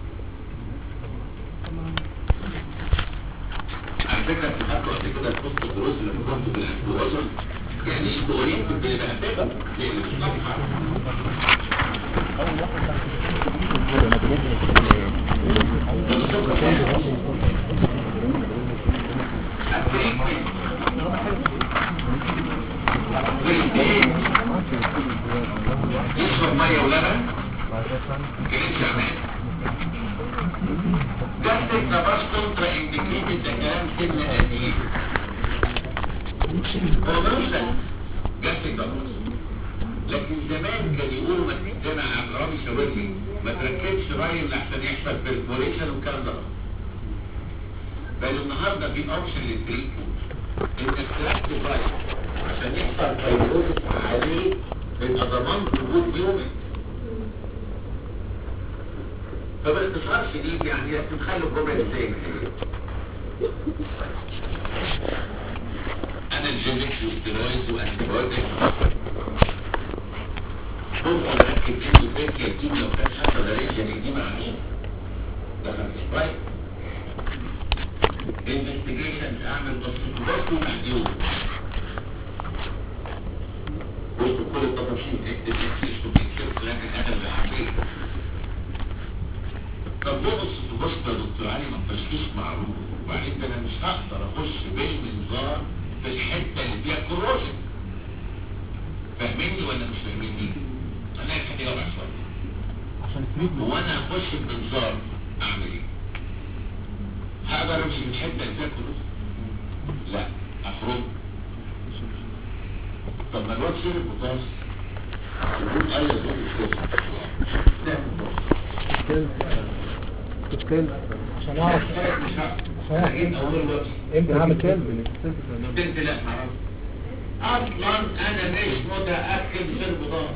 على فكرة في حد قبل كده تبص الدروس اللي بتحطوا بالانفلوزن يعني ايه بقولين اللي بهتفه لان مش نافع يشرب ميه ولبن كانتش عمال جاستك نباش كونترا انديكيتد ده كلام سن قديم هو ملوش لازمه جاستك نباش لكن زمان كان يقولوا ما تجمع اقرابي شاورلي ما تركبش رايل عشان يحصل بيرفوريشن والكلام ده بل النهارده في اوبشن للتريتمنت انك تركب رايل عشان يحصل فيبروزس عليه يبقى ضمان وجود بيومك فباختصار شديد يعني لازم تخلوا الجمله ازاي ما هي انا الجينكس وستيرويدز وانتيبيوتكس ممكن اركب انه فيك يتيم لو كان حتى درجه دي مع مين؟ دخل في سبرايت انفستيجيشن اعمل بس ومحدود وسط كل التفاصيل اكتب اكسس وبيكسس لكن انا اللي حبيت طب بص بص يا دكتور علي ما التشخيص معروف وبعدين ده انا مش هقدر اخش بالمنظار في الحته اللي فيها كوروجن فاهميني ولا مش فاهميني؟ انا عايز اجاوب على السؤال عشان التريتمنت هو انا اخش بمنظار اعمل ايه؟ هقدر امشي في الحته اللي فيها كوروجن؟ لا اخرج طب ما الواد شرب بطاس يقول اي زول الشرب ده كلب عشان اعرف عشان اول وقت امتى هعمل كلب بنت لا معرفش اصلا انا مش متاكد شرب ضغط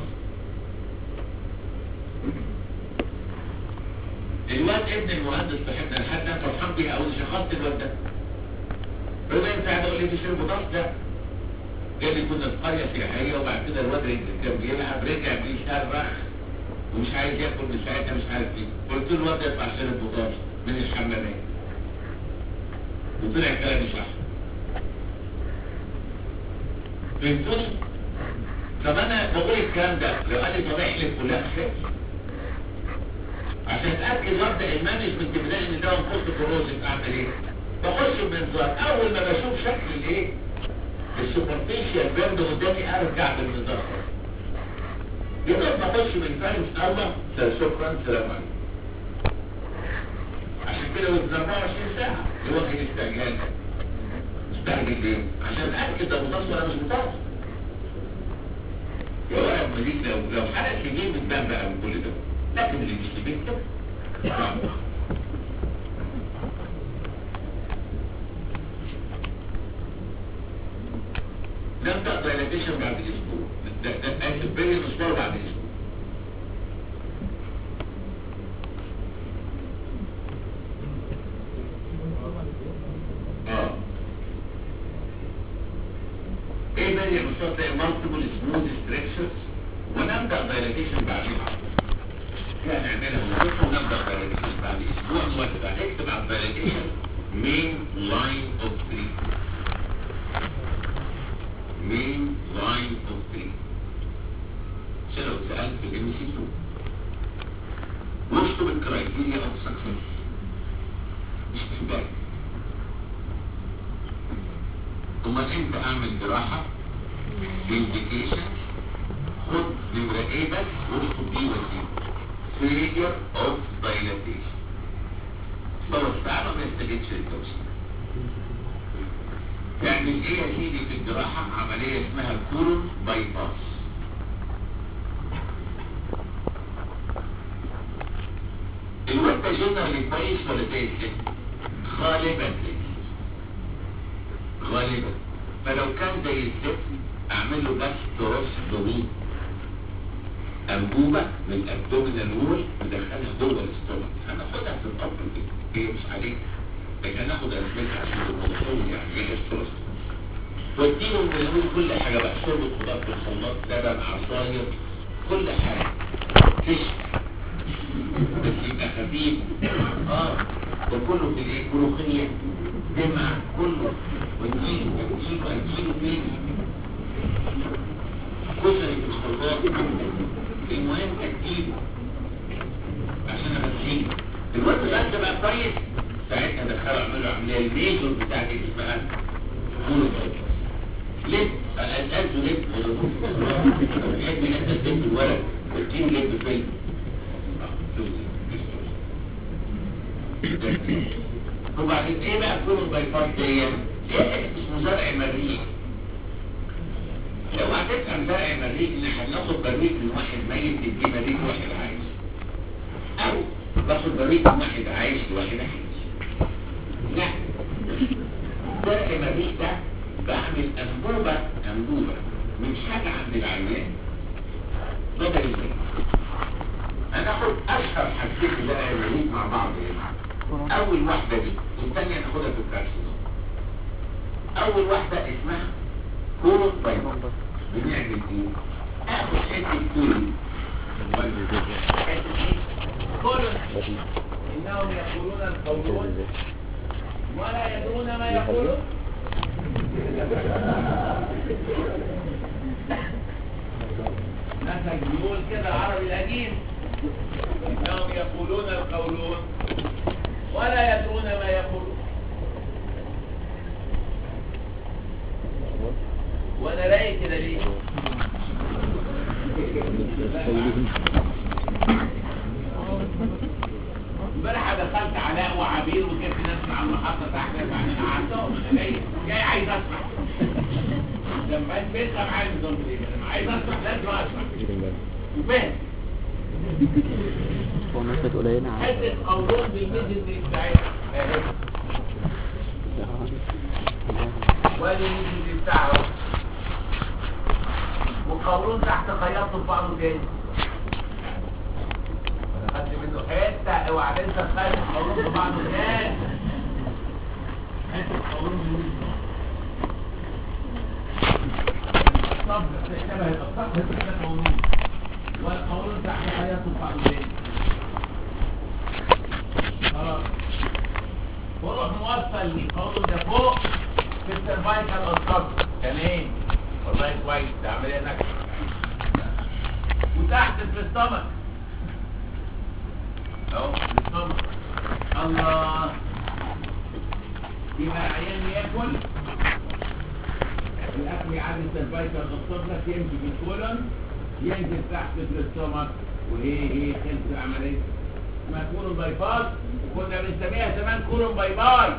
الواد ابن المهندس صاحبنا لحد انا فرحان بيها او شخصت الواد ده هو انت قاعد اقول لي في شرب ضغط ده قال لي كنا في قريه سياحيه وبعد كده الواد كان بيلعب رجع بيصرخ ومش عايز ياكل من ساعتها مش عارف ايه قلت له الواد يطلع شرب بطاطس من الحمامات وطلع كلامي صح فهمتوني؟ طب انا بقول الكلام ده لو قال لي طب احلف ولا اخاف عشان اتاكد وابدا المانجمنت بتاعي ان ده بوست كوروزيف اعمل ايه؟ بخش بمنظار اول ما بشوف شكل الايه؟ السوبرفيشال بيرد قدامي ارجع بالمنظار يبقى ما اخش من فارس الله شكرا سلام عليكم عشان كده وقت 24 ساعة لوجه الاستعجال استعجل ليه؟ عشان اتاكد ده مصاص ولا مش مصاص يا ولد مديك لو لو حرق سجين بتبان بقى من كل ده لكن اللي مش سجين كده نعم. نبدأ دايلاتيشن بعد اسبوع ده ده اسف بين الاسبوع بعد اسبوع اه ايه بقى يا مصطفى زي مالتيبل سموث ستريكشرز ونبدا دايلاتيشن بعدين يعني نعملها ونشوفها ونبدا دايلاتيشن بعد اسبوع نوزع اكتب على الدايلاتيشن مين لاين اوف تريتمنت مين لاين اوف تريتمنت عشان لو سالت في الام سي 2 واكتب الكرايتيريا اوف سكسس مش في بالك امال انت اعمل جراحة indication خد نمرة ايه بس واكتب دي وسيلة failure of dilatation خلاص تعالى ما يستجدش للتوسيع تعمل ايه يا سيدي في الجراحة عملية اسمها كولون باي باس الواد ده جنرالي كويس ولا زي الست؟ غالبا زي الست غالبا فلو كان زي الست اعمل له بس تروستومي انبوبة من الابدومينال وول ندخلها جوه الاستومك هناخدها في القبر دي هي مش عليك لكن هناخد اسمها عشان الموضوع يعني ايه التروستومي واديله من الأول كل حاجة بقى شرب خضار في الخلاط لبن عصاير كل حاجة كشف بس يبقى خفيف اه وكله في الايه ملوخية دمع كله واديله اديله اديله فين كشري في الخلاط المهم اديله عشان اغذيه الوقت ده بقى كويس ساعتها دخلوا اعملوا عمليه الميجور بتاعت اللي اسمها كولو ليه؟ الأساس ليه؟ بحب الأساس ليه الولد تيجي جنب فين؟ وبعدين ايه بقى كل البايباس دي؟ ايه اسمه زرع مريء لو هتفهم زرع مريء ان احنا بناخد بريق من واحد ميت نديه بريق لواحد عايش او باخد بريق من واحد عايش لواحد عايش لا زرع مريء ده بعمل انبوبه انبوبه مش حاجه عند العيان بدل ازاي هناخد اشهر حاجتين في زرع المريء مع بعض هنا اول واحدة دي والثانية ناخدها في الكارسينوم اول واحدة اسمها كولون بايبر بنعمل ايه اخد حتة كولون كل إنهم يقولون القولون ولا يدرون ما يقولون مثل بيقول كده العربي القديم إنهم يقولون القولون ولا يدرون ما يقولون وانا رايق كده ليه امبارح دخلت علاء وعبير وكان في ناس على المحطة تحت بعدين قعدتهم انا جاي جاي عايز اسمع لما البيت كان عايز نظام ايه لما عايز اسمع لازم اسمع وفاهم هو نسبة قليلة على حته قولون بالميدل بتاعتها اهي وادي الميدل بتاعه وقولون تحت خيطته في بعضه تاني خدت منه حته وبعدين دخلت القولون في بعضه تاني حته قولون بالميدل الصبر شبه الصبر ده قولون والقولون تحت خيطته في بعضه تاني خلاص وروح موصل لقوله ده فوق في السيرفايكال انقاض كان ايه والله كويس ده عمليه نكسه وتحت في السtomach اهو في السtomach الله يبقى عيان ياكل الاكل يعدي السيرفايكال انقاض لك يمشي في الكولون ينزل تحت في السtomach وهي هي خلص العمليه اسمها كولون باي باس وكنا بنسميها زمان كولون باي باي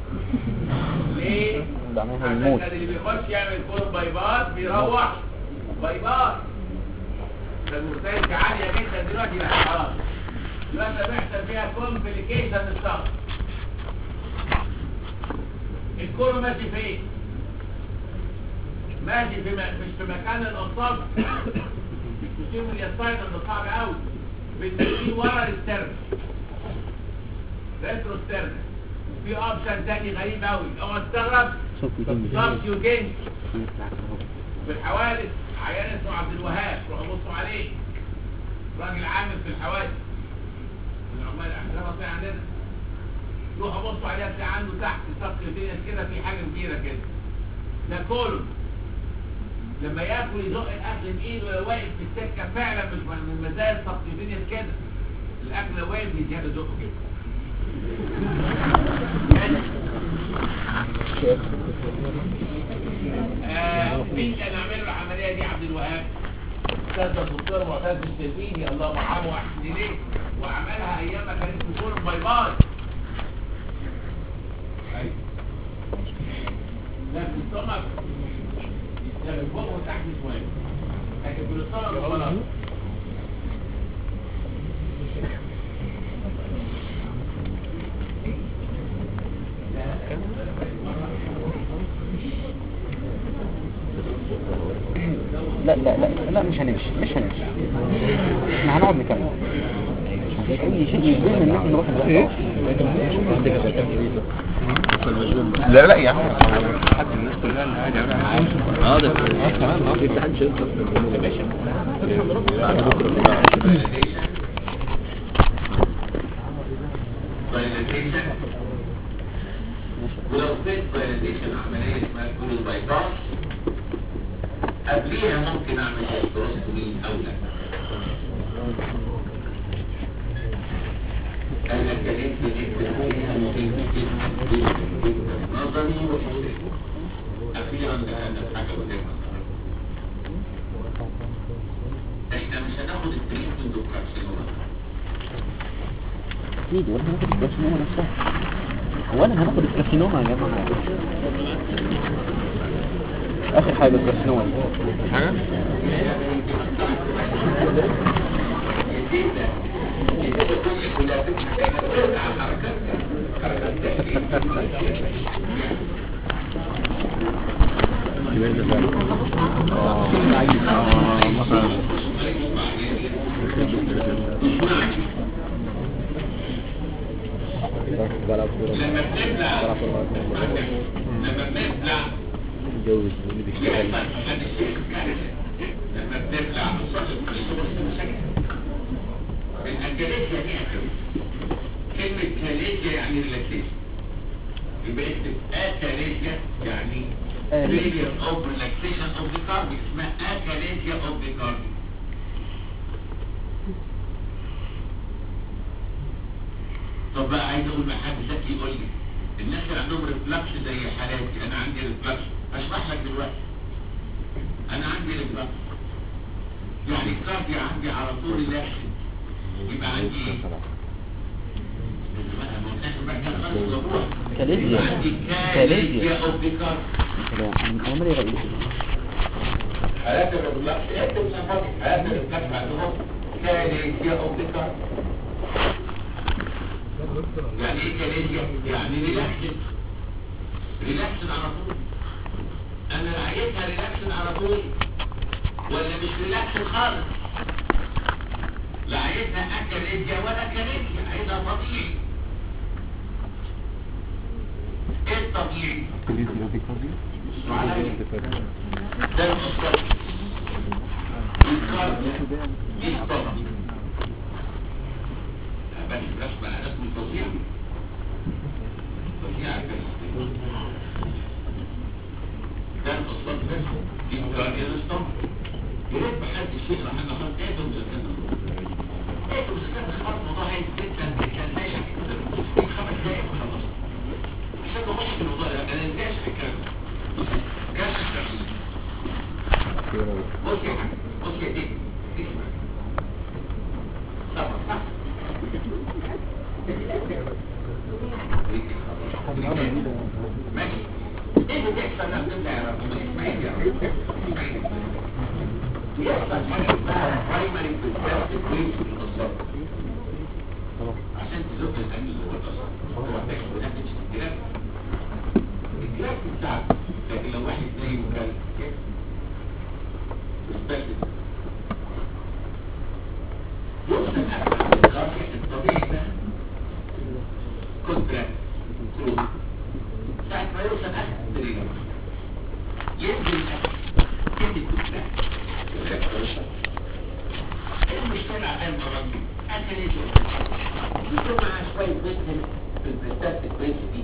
ليه؟ بعملها عشان الموت كان اللي بيخش يعمل كولون باي باس بيروح باي باي فالمرتبة عالية جدا دلوقتي بقى خلاص دلوقتي بيحصل فيها كومبليكيشن الصف الكولون ماشي فين؟ ماشي في م... مش في مكان الانصاب تشوفوا اليسار ده صعب قوي بتلاقيه ورا السترن ريترو سترن وفي اوبشن تاني غريب قوي اوعى تستغرب سبستيوتين في الحوادث عيان اسمه عبد الوهاب روحوا بصوا عليه راجل عامل في الحوادث من عمال الاحزاب طلع عندنا روحوا بصوا عليه هتلاقي عنده تحت سبستيوتين كده في حاجه كبيره كده ده كولون لما ياكل يزق الاكل بايده لو واقف في السكه فعلا مش من مزايا السبستيوتين كده الاكل لو واقف بيزياده يزقه كده آه، مين كان عامل له العمليه دي عبد الوهاب استاذ الدكتور معتز الشربيني الله يرحمه واحسن اليه وعملها ايام ما كانت تكون باي باي أيوة. لا في السمك لا من فوق وتحت شويه لكن في السمك خلاص لا لا لا لا مش هنمشي مش هنمشي احنا هنقعد نكمل مفيش اي شيء يجبرنا ان احنا نروح نروح لا لا يا عم حد الناس كلها اللي قاعده اه ده اه تمام اه في امتحان شرطه يا باشا فايلاتيشن ولو فيت فايلاتيشن عملية اسمها كولون باي باس قبليها ممكن اعمل هيستروستومي او لا انا اتكلمت جدا فيها مهمة جدا جدا جدا نظري وحسي اخيرا دخلنا في حاجة مهمة احنا مش هناخد التريتمنت والكارسينوما اكيد ولا هناخد الكارسينوما نفسها هو انا هناخد الكارسينوما يا جماعه اخر حاجه الكارسينوما دي حاجة؟ كلها فكرة على الحركات حركات اه مثلا لما بنبلع لما بنبلع متجوز واللي بيشتغل لما بنبلع الأنجليزيا دي كلمة كاليزيا يعني ريلاكسيشن يبقى اكتب أكاليزيا يعني failure of relaxation of the cardiac اسمها أكاليزيا of the cardiac طب بقى عايز اقول لحد ذكي يقول لي الناس اللي عندهم ريفلكس زي حالاتي انا عندي ريفلكس اشرح لك دلوقتي انا عندي ريفلكس يعني الكارديا عندي على طول ريلاكشن يبقى عندي ايه؟ ما هو الناس بقى كده خلاص يضربوها. كاليزيا. يبقى عندي كاليزيا. كاليزيا اوف ذا كارديا من عمري رئيس حالات الريفلكس اكتب صفات حالات الريفلكس عندهم كاليزيا اوف ذا كارديا يعني ايه كاليزيا؟ يعني ريلاكسن ريلاكسن على طول انا عايزها ريلاكسن على طول ولا مش ريلاكسن خالص لا عايزها اكاليزيا ولا كاليزيا عايزها طبيعي ايه الطبيعي؟ بصوا عليا. ده المصدر الكارديا دي الطبيعي بس رسم على رسم فظيع فظيع كده ده الأصوات بس دي مكانية الاسطم يريد بحد الشيء راح نخلط ايه ده مزكنا ايه ده مزكنا خلاص الموضوع هاي جدا كان ماشي في خمس دقايق وخلص عشان ما اخش في الموضوع ده انا نجاش في الكلام جاش في الكلام بص يا حاج بص يا ديك اسمع طبعا صح ماشي ايه اللي بيحصل لما تبدا يا رب اسماعيل يا رب اسماعيل بيحصل حاجه اسمها برايمري بيرسبكتيف ويف في الاصابع عشان تزق الامن اللي هو الاصابع هو محتاج بنفس الجراف الجراف بتاعك لكن لو واحد زي مكلف بيرسبكتيف يوصل الكارتيك الطبيعي ده كونتراكت كلوز ساعة ما يوصل أخذ الدرينة ينزل الأخذ ينزل كونتراكت ايه المشكلة على المرض دي؟ أكل ايه يكون مع شوية بيتهم في البريستات الكويس دي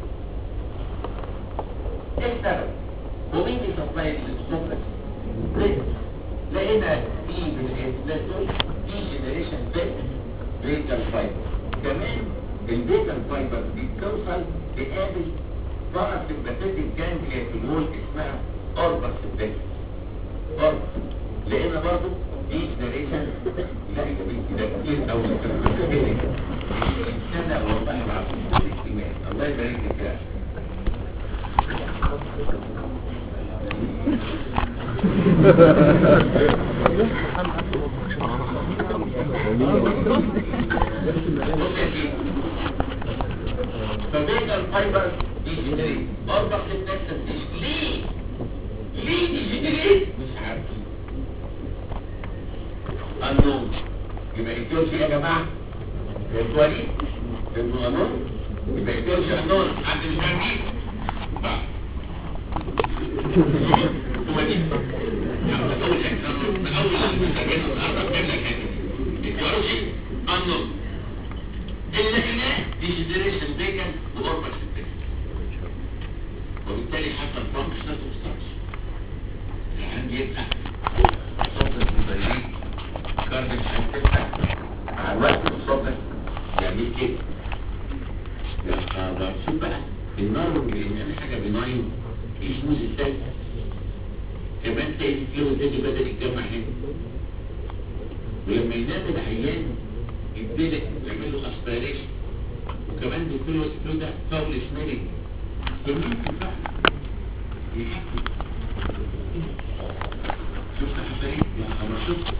ايه السبب؟ ومين بيسبلاي للسوبرس؟ بريست لقينا في بالاسلاتول في جنريشن بيت بيتال فايبر كمان البيتال فايبر دي بتوصل تقابل بقى سمباتيتك جانجليا في الوول اسمها اوربس سمباتيك اوربس لقينا برضو في جنريشن لا يا بنتي ده كتير قوي سنة والله العظيم الاجتماع الله يبارك لك يا فبين الفايبر ديجنريت برضه في النفس ليه ليه ديجنريت مش عارف النوم يبقى الجوز يا جماعه الوليد ابن النوم يبقى الجوز النوم حد مش عارف مين صح هو دي يعني اول من اول المسجل الاربع كامله كانت الجوز النوم اللكنات دي جنريشن بيكن واوربس بيكن وبالتالي حتى الفانكشنال سبستانس العام يبقى صوت المديرين كاربك هتفتح مع الوقت الصوت يعني كده يبقى شوف بقى النار اللي بنعمل حاجه بناين يشموز الثلج كمان تاني كيلو تاني بدل الجمع هنا ولما ينام العيان يدلق يعمل له اسبيريشن وكمان بيقول له ده فاول سميلنج فممكن فعلا يحكي شفت حفاريت يا خبر شفت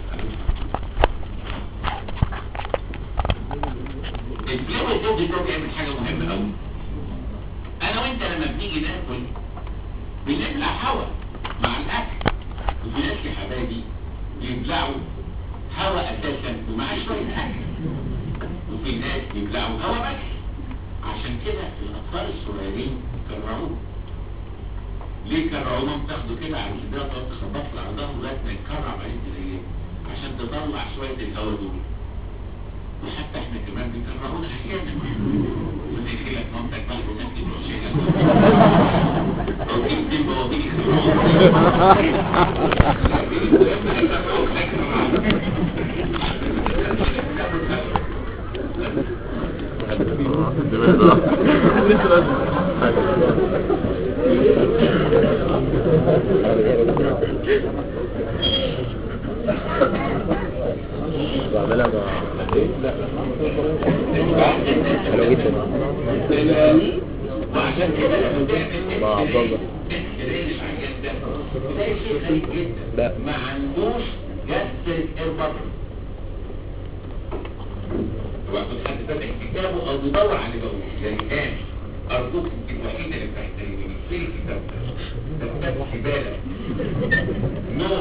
الفلويد ده ده بيعمل حاجه مهمه قوي انا وانت لما بنيجي ناكل بنبلع هواء مع الاكل وفي ناس يا حبايبي بيبلعوا هواء اساسا ومعاه شويه اكل وفي ناس بيبلعوا هواء بس عشان كده الاطفال الصغيرين كرهوه ليه كرهوهم تاخده كده على الجدار تقعد تخبط له على ظهره لغايه ما يتكرع بعدين تلاقيه عشان تطلع شويه الهواء دول وحتى احنا كمان بيكرهونا احيانا وزي لك مامتك بقى بتاكل الشيء او تكتب بوابيك بعملها مع حلو جدا وعشان كده لما تعمل مع عبد الله تلاقي شيء غريب جدا لا. ما عندوش جاستريك ايربطن وقت حد فاتح كتابه او بيدور على اللي بقوله يعني كان ارجوك انت الوحيده اللي بتحترمني في الكتاب ده ده كتاب زباله نو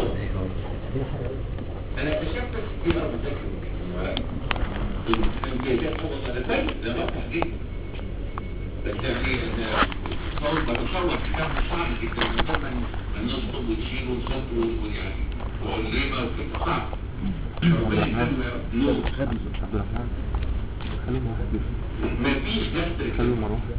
انا اكتشفت كتير قوي بذاكر من ورقه الامتيازات هو ده فاهم ده بفتح جدا بس يعني انا صوت بتصور كتاب صعب جدا من غير ما نصطب ونشيل ونحط ويعني وعلمه وكده صعب ربنا يهديه يا رب. نو مفيش جاستريك في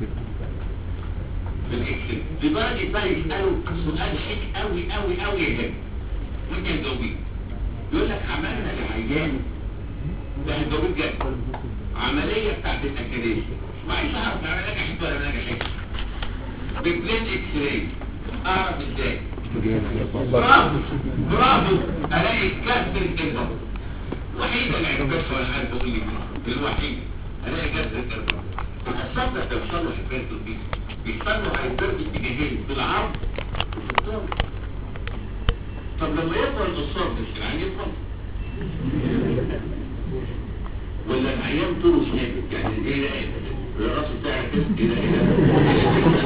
الاكسل لدرجه بقى يسالوا سؤال شيك قوي قوي قوي يا جد وانت تجاوبيه يقول لك عملنا لعيان ده هتجاوبيه بجد عمليه بتاعت الاكاديميه وعايز اعرف العمليه نجحت ولا ما نجحتش ببلين اكس راي اعرف ازاي برافو برافو الاقي كسر الكلمه وحيدة اللي عرفتش ولا حد تقول لي كده الوحيد الاقي كسر الكلمه الصبر ده بيوصل له حكايه البيت بيستنوا هيبرد اتجاهين في العرض وفي الطول طب لما يطول الصبر العين يطول ولا العيان طوله ثابت يعني ايه ده الراس بتاعك كده كده كده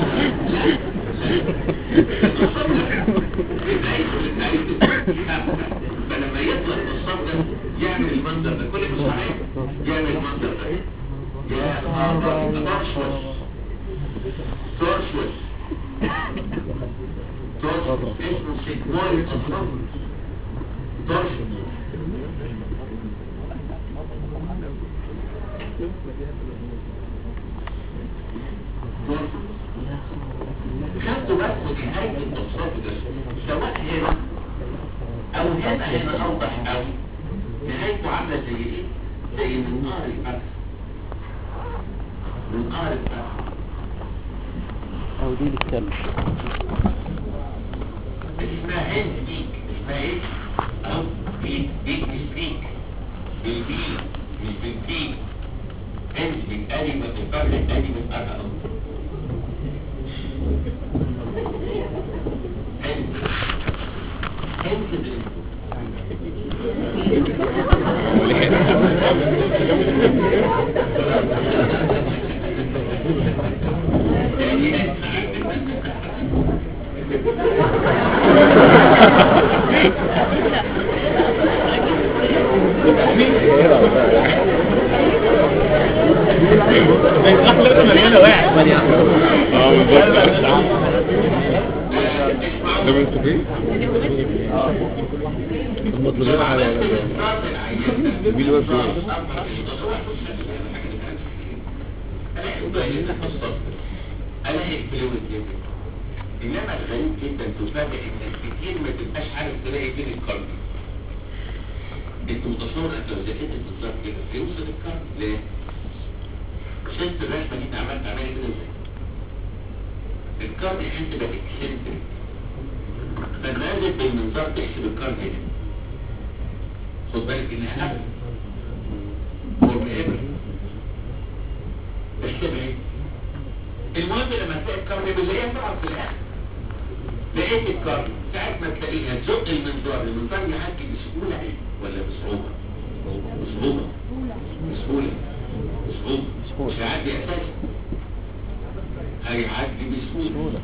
فلما يطلع الصبر ده يعمل المنظر ده كل ما صحيح يعمل المنظر ده يا خبر ترشوش ترشوش ترشوش اسمه سيجمويد الصبر ترشوش خدوا بس نهاية التصرف ده سواء هنا او هنا هنا اوضح قوي نهايته عاملة زي ايه زي منقار الفتح منقار الفتح او دي الكلب اسمها هند بيك اسمها ايه او بيك بيك مش بيك بالبيك مش بالبيك هند بيك ادي ما تفرق ادي من ارقى هند هند بالانفو اه بالظبط ده من الكوفي المطلوبين على جميل وجه الاقي الفلويد جدا انما الغريب جدا تفاجئ ان كتير ما تبقاش عارف تلاقي فين الكارد انت متصور انت لو ذاكرت بالظبط كده هيوصل الكارد ليه؟ شفت الرسمه دي انت عملت عمليه كده ازاي؟ الكارد انت بقى اكسنتريك فنازل بالمنظار تحسب الكارد هنا خد بالك انها قبل قرب ابر احسبها ايه المهم لما تلاقي الكارني بنلاقيها طبعا في الاخر لقيت الكارني ساعة ما تلاقيها تزق المنظار المنظار يعدي بسهولة ايه ولا بصعوبة بصعوبة بسهولة بسهولة مش هيعدي اساسا هيعدي بسهولة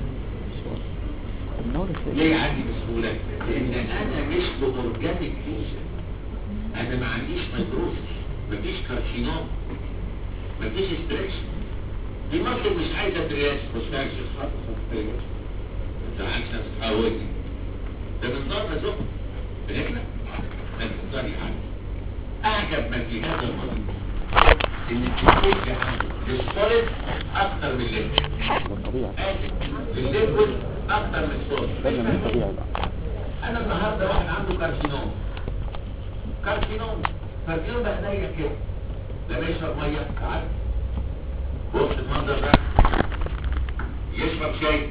ليه يعدي بسهولة؟ لأن أنا مش بأورجانيك ليشن أنا ما عنديش ميكروسس مفيش كارسينوم مفيش ستريكشن دي مصر مش عايزة ترياس مش عايزة خالص ترياس انت عايز تحاولني ده من ضرب زق فهمنا؟ ده من ضرب يعدي أعجب ما في هذا المرض إن التكنيك عنده للسوليد أكتر من الليكويد آسف الليكويد أكتر من السوليد انا النهارده واحد عنده كارسينوم كارسينوم فاليوم بقى ضيق كده لا بيشرب ميه عادي بص المنظر ده يشرب شاي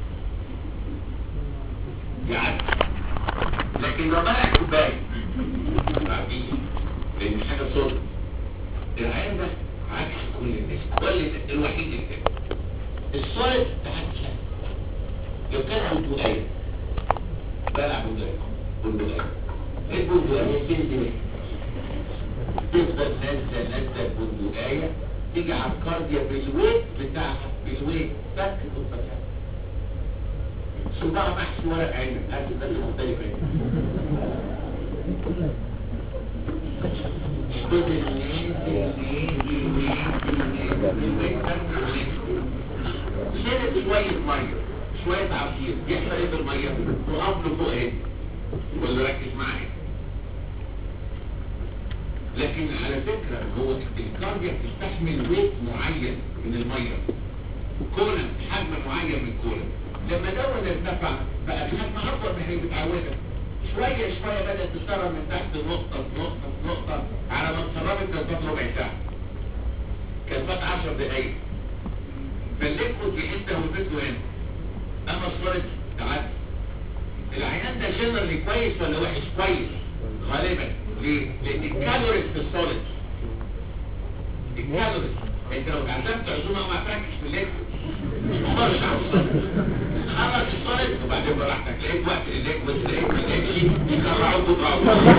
يعدي لكن لو بقى كوبايه بعدين لان حاجه صوت العين ده عكس كل الناس كل الوحيد اللي كده الصوت تعدي لو كان بندقية بلع بندقية بندقية ايه البندقية تنزل تفضل نازلة نازلة البندقية تيجي على الكارديا بالويت بتاعها بالويت تك تنفتح صباع محشي ورق عنب هذه ده اللي مختلف شرب شوية مية شوية عصير يحصل ايه بالمية تقف له فوق اهي ولا ركز معايا لكن على فكرة هو الكارديا تستحمل ويت معين من المية كولا حجم معين من كولا لما دون ارتفع بقى الحجم اكبر من اللي متعودة شوية شوية بدأت تسرب من تحت نقطة نقطة نقطة على ما اتسربت كانت فات ربع ساعة كانت فات 10 دقايق فالليكويد يحسها ويفته هنا اما الصورة تعدي العيان ده جنرالي كويس ولا وحش كويس غالبا ليه؟ لان الكالوريز في السوليد الكالوريز انت لو عزمت عزومه ما تركز في الليكويد خرج على السوليد خرج السوليد وبعدين براحتك لقيت وقت الليكويد لقيت ما لقيتش يكرعوا بكره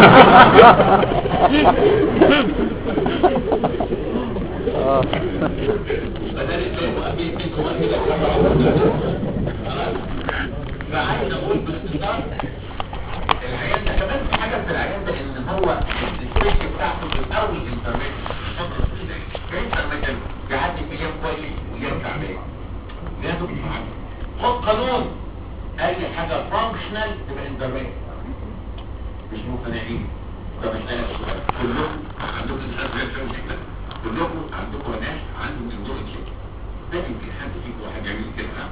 بدل الليكويد قبل منكم كده يكرعوا خلاص فعايز اقول باختصار العيان ده كمان في حاجه في العيان ده ان هو السبيش بتاعته في الاول انترنت فتره طويله انترنت بيعدي في ايام كويس وايام تعبان لازم تفهم خد قانون اي حاجه فانكشنال تبقى انترنت مش مقتنعين طب اسالك سؤال كلكم عندكم ناس كده كلكم عندكم ناس عندهم النوع كده ده يمكن حد فيكم واحد يعمل كده ها؟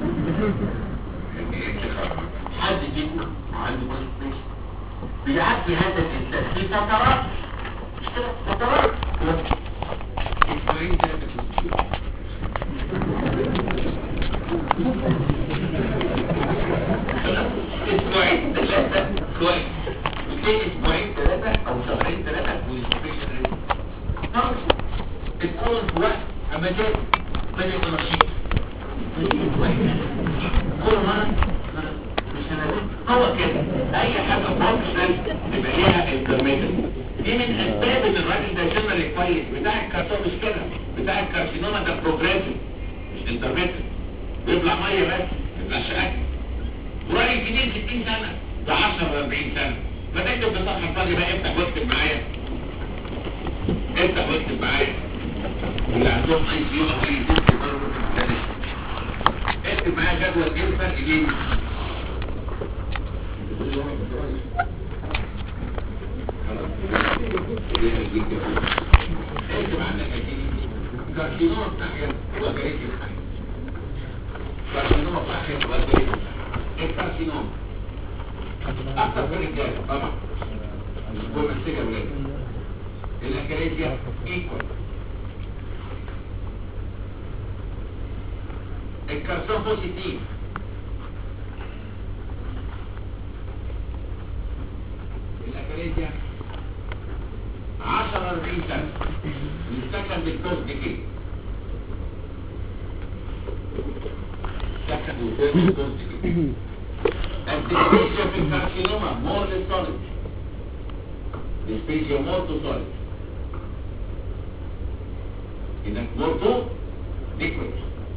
حد فيكم عنده كونستيبيشن بيعدي هذا الانسان في فترات مش كده فترات اسبوعين ثلاثة اسبوع اسبوعين ثلاثة كويس وتلاقي اسبوعين ثلاثة او شهرين ثلاثة كونستيبيشن خلاص تكون في وقت اما جاي بدأ يبقى نشيط كل مرة مش هنقول هو كده اي حاجة فانكشنال تبقى ليها انترميتنت دي من اسباب ان الراجل ده جنرالي كويس بتاع الكارسون مش كده بتاع الكارسينوما ده بروجريسيف مش انترميتنت بيطلع ميه بس ما يطلعش اكل وراجل كبير 60 سنة ده 10 و 40 سنة ما تكتب في صفحة فاضية بقى افتح واكتب معايا افتح واكتب معايا اللي عندهم اي سي يو او اي سي اكتب معايا جدول ايه الفرق بين اكتب عندك كارسينوما بتاعك وجريت الحي كارسينوما بتاعك وجريت الحي الكارسينوما اكتر في الرجاله طبعا هو مسيجة ولاد الاكاليزيا ايكوال الكرسون بوزيتيف الأكاليزيا 40 سنة السكند الكورس ديكي second and third course degree. Anticipation في الكارسينوما more than solid. Dysphagia more to solid. إنك more to liquid.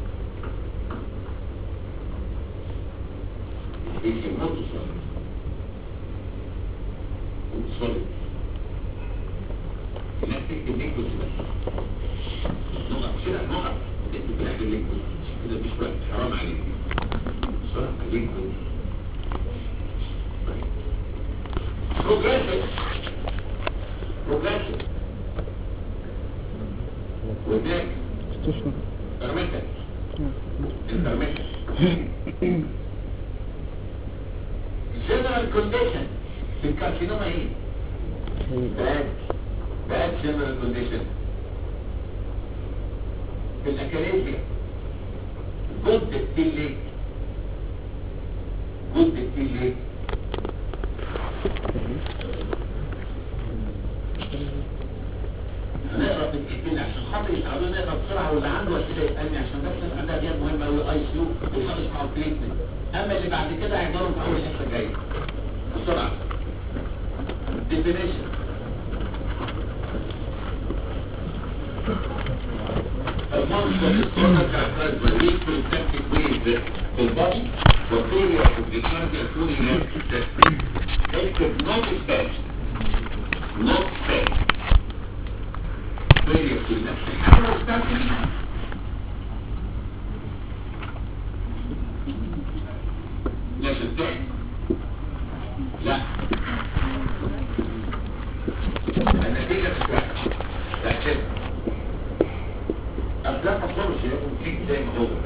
Dysphagia more to solid. solid. إنك تكتب liquid بس. نقط كده نقط تكتب في الآخر liquid. كده مش وقت حرام عليك. صح عليك progressive progressive وذاك intermittent intermittent general condition في الكارسينوما ايه؟ bad bad general condition في الاكاليزيا good till late good till late هنقرا في الكتين عشان خاطر يساعدونا نقرا بسرعه واللي عنده اسئله يسالني عشان بس الناس عندها غياب مهم قوي اي سي يو ويخلص مع التريتمنت اما اللي بعد كده هيقدروا في اول حصه جايه بسرعه definition A monster is further characterized by weak protective waves the body or failure of the cardiac system. It could not expect, not expect failure to the حاجة مستقبل لا شتان لا النتيجة مش واحدة لا كده أبدأ أصورش يكون فيك زي ما هو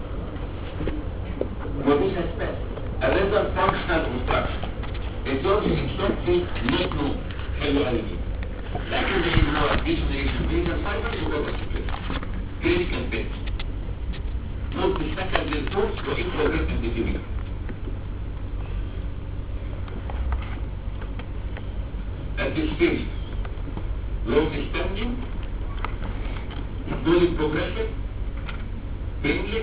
ومفيش أسباب الريزر فانكشنال كونستراكشن الجورج اكسبتي نوت حلو قوي دي لكن اللي هو ديجنريشن بيجر فايبر يبقى بس كده كلينيكال بيت موت السكن للفورس وإنتروجيت انديفيديو الديسبيشن لونج ستاندينج دول البروجريسيف بينلس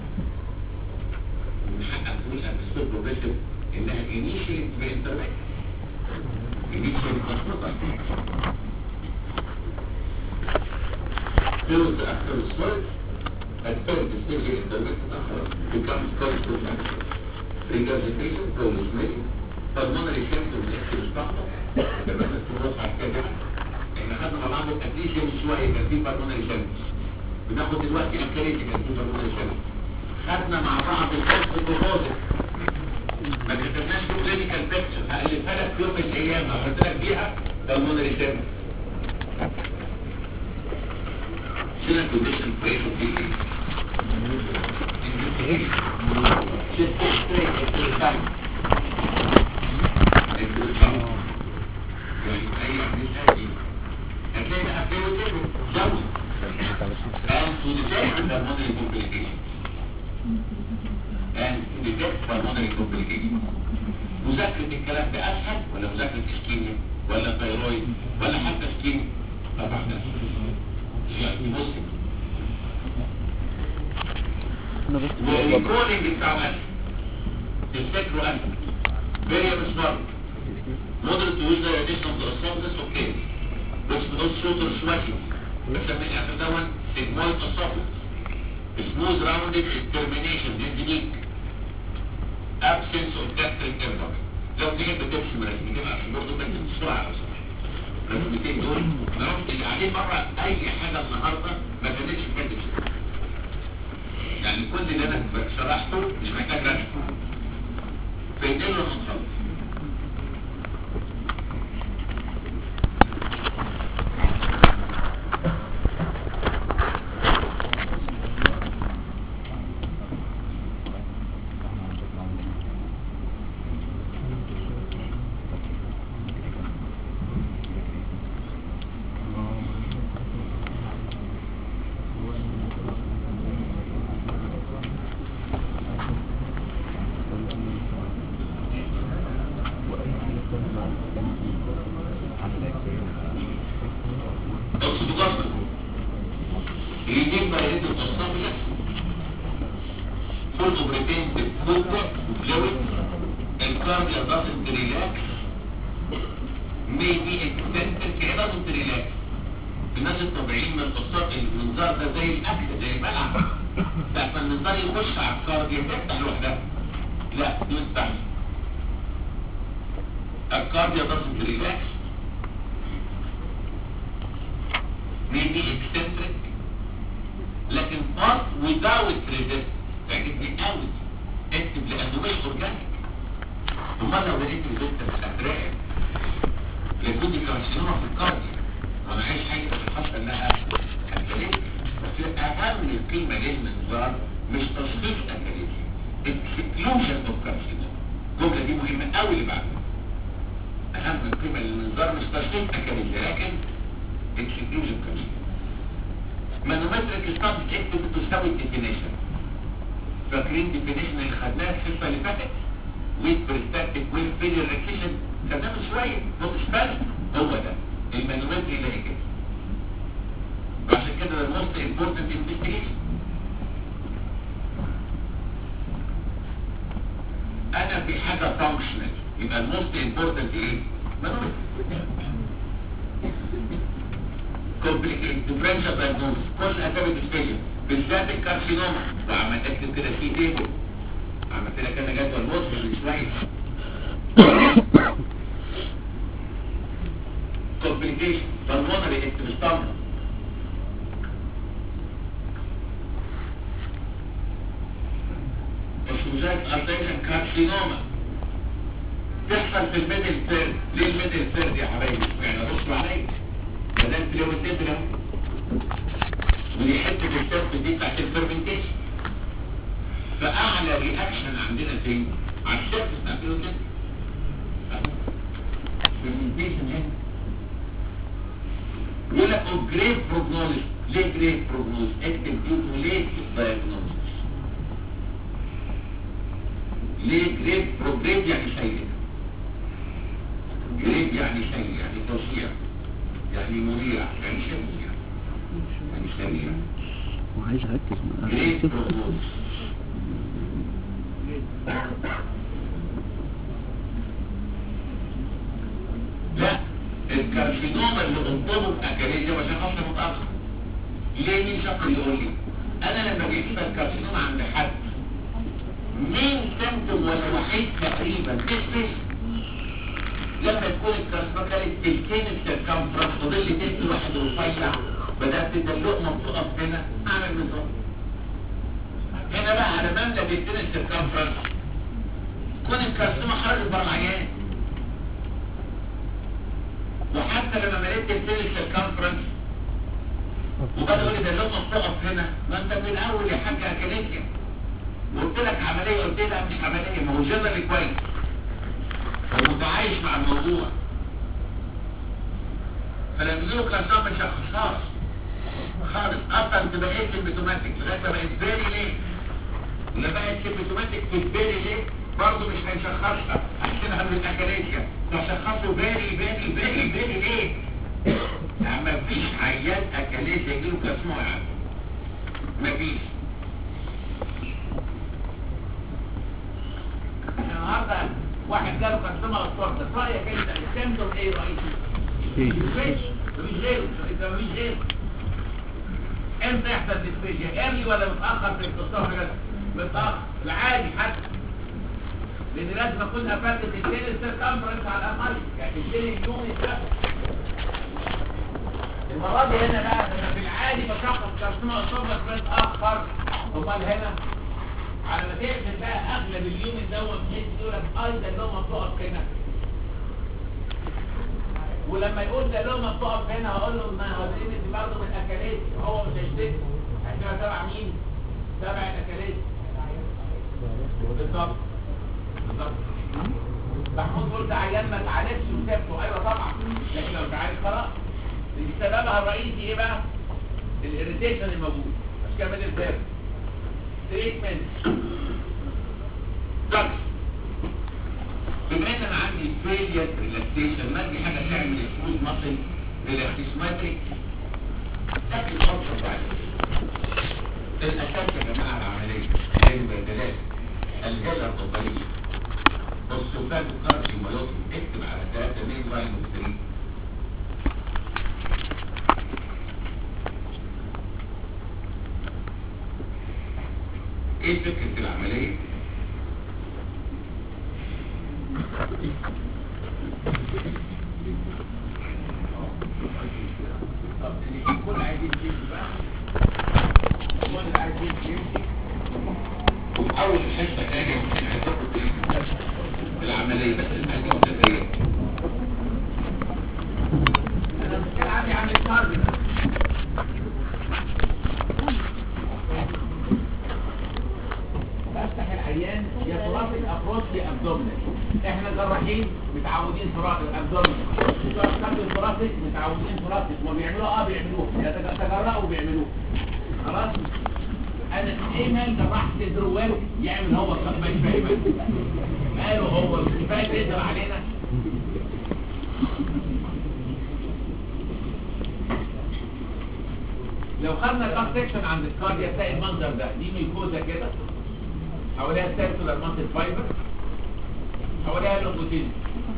من حق نقول الديسبيشن بروجريسيف انها انيشيت بانترنت انيشيت مخطوطه builds after the sword at third stage of intermittent after becomes close to factor. Regurgitation, proliferating, pulmonary symptoms after startup, intermittent تروح على كده احنا خدنا مع بعض التكليشن شوية كان في pulmonary symptoms بناخد دلوقتي اكاريتي كان في pulmonary symptoms خدنا مع بعض الكورس بروبوزل ما كتبناش في كلينيكال بيكتشر هقلبها لك في يوم من الايام هحط لك بيها pulmonary symptoms Sina condition pray for people. Just go straight into the tongue. Into the tongue. يعني أي عمل هذه هتلاقي بقى في وجهه جو and to detect pulmonary complication and to detect pulmonary complication مذاكرة الكلام ده أسهل ولا مذاكرة اسكيميا ولا ثيرويد ولا حتى اسكيميا طبعا ده يعني مسلم والريكورنج بتاع أسد تفتكروا أسد variable smart moderate to use the addition of the esophagus okay which not shorter sweating بسميه آخر دون sigmoid esophagus smooth rounded termination دي unique absence of gastric nerve لو تيجي بتمشي مرة بتبقى في برضه بتمشي بسرعة أو الرسمتين دول نعرف اللي عليه مرة اي حاجة النهاردة ما كانتش كاتب يعني كل اللي انا شرحته مش محتاج رسم فيدين له هنخلص اكسبوجاستر يجيب بقى يد الاسطابلة فول اوبريتين بالفوق فلويد الكارديا doesn't relax maybe extended كده doesn't relax الناس الطبيعيين من القصات المنظار ده زي الاكل زي الملعب لما المنظار يخش على الكارديا تفتح لوحدها لا دي مستحيل الكارديا doesn't relax maybe eccentric لكن part without resist تعجبني قوي اكتب لأدوية اورجانيك ثم لو لقيت resistance هتراقب لكن دي كارسينوما في الكارديا وانا عايش حاجة في الحصة انها اكاليت بس اهم الكلمة للمنظار مش تشخيص اكاليت exclusion of carcinoma الجملة دي مهمة قوي اللي بعدها اهم القيمة للمنظار مش تشخيص اكاليت لكن exclusion carcinoma مانومتريك ستاتس اكتب تساوي الديفينيشن فاكرين ديفينيشن اللي خدناها الحصه اللي فاتت ويت بريستاتيك ويت فيلير ريكيشن خدناه من شويه نص سبان هو ده المانومتري اللي هي كده وعشان كده ده الموست امبورتنت انفستيجيشن انا في حاجه فانكشنال يبقى الموست امبورتنت ايه؟ مانومتري كومبليكيت ديفرنشال دايجنوز كل اسباب الديسبيشن بالذات الكارسينوما وعملت اكتب كده في تيبل عملت لك انا جدول وصف من شويه كومبليكيشن بالمونري اكتب اسطمبة اسوزات ارتيشن كارسينوما تحصل في الميدل ثيرد ليه الميدل ثيرد يا حبايبي يعني بصوا عليا بدل فلو التبرة ودي حتة التست دي بتاعت الفرمنتيشن فأعلى رياكشن عندنا فين؟ على الشرط بتاع فلو التبرة فرمنتيشن هنا يقول لك اوف جريت بروجنوزيس ليه جريت بروجنوز؟ اكتب ديوتو ليه دايجنوزيس ليه جريت بروجريت يعني سيء جريت يعني سيء يعني توسيع يعني مريع يعني شريع يعني سريع وعايز اركز مع جريت شوف بروجنوز لا الكارسينوما اللي قدامه اكاليزيا مش هخش متأخر ليه مين شخص يقول لي انا لما بيجيب الكارسينوما عند حد مين سمتم ولا وحيد تقريبا تسبس لما تكون الكارسينوما كانت تلتين السيركمفرنس فاضل لي تلت واحد رفيع بدأت اللقمة بتقف هنا اعمل نظام هنا بقى على مبدأ تلتين السيركمفرنس كون الكارسينوما خرجت بره العيان وحتى لما مليت التلت السيركمفرنس وبدأ يقول لي ده اللقمة بتقف هنا ما انت من الاول يا حاج اكليكيا وقلت لك عملية قلت لي لا مش عملية ما هو جنرالي كويس ومتعايش مع الموضوع فلما يجيله كلاسات مش هيخسرش خالص اصلا انت بقيت سيمبتوماتيك لغايه ما بقيت فيري ليه ولما بقيت سيمبتوماتيك في الفيري ليه برضه مش هيشخصها هحسنها من الاكاليسيا تشخصه فيري فيري فيري فيري ليه يعني مفيش عيان اكاليسيا يجيله كاسمه يعني مفيش النهارده واحد جاله كارسوما الصورة رأيك انت السيمتوم ايه رئيسي؟ ايه مفيش مفيش غيره انت مفيش غيره امتى يحصل ديسبيجيا ايرلي ولا متاخر في التصور كده متاخر العادي حتى لان لازم اكون قفلت التاني السيركمفرنس على الاقل يعني التاني اليوم يتقفل المرة دي هنا بقى انا في العادي بشخص كارسوما الصورة متاخر امال هنا على ما تقفل بقى اغلب اليوم دوت بحيث يقول لك ايضا اللقمه بتقف هنا ولما يقول ده لقمه بتقف هنا هقول له ما هو دي دي برضه من الاكلات هو مش هيشتكي هتبقى تبع مين؟ تبع الاكلات بالظبط بالظبط محمود قلت عيان ما اتعالجش وسابته ايوه طبعا لكن لو اتعالج خلاص دي سببها الرئيسي ايه بقى؟ الاريتيشن الموجود مش كده بدل الباب تريتمنت دكس بما ان انا عندي فيلير ريلاكسيشن ما دي حاجه تعمل سموث ماسل الاختسماتيك شكل الخطة بتاعتي الأساس يا جماعة العملية هي المبادلات الجلة الطبيعية والسلفات الكارسي ميوتي اكتب على 3 ميل لاين وستريت ايه فكرة العملية؟ طب اللي يكون عايزين يمشي بقى هو اللي عايز يمشي يمشي أول حتة حاجة ممكن هتاخد العملية بس الحاجة متدرية انا المشكلة عندي عن الكارد بفتح العيان يا ثلاثي ابروش يا ابدومينال احنا جراحين متعودين ثلاثي ابدومينال بتوع الكارد الثلاثي متعودين ثلاثي ما بيعملوها اه بيعملوها يتجرأوا وبيعملوها خلاص انا ايه مال جراح صدر وارد يعمل هو مش فاهم ماله هو مش كفايه يقدر علينا لو خدنا الكاس سيكشن عند الكارديا تلاقي المنظر ده دي ميكوزا كده حواليها سيركولار ماسل فايبر حواليها اللوبوتين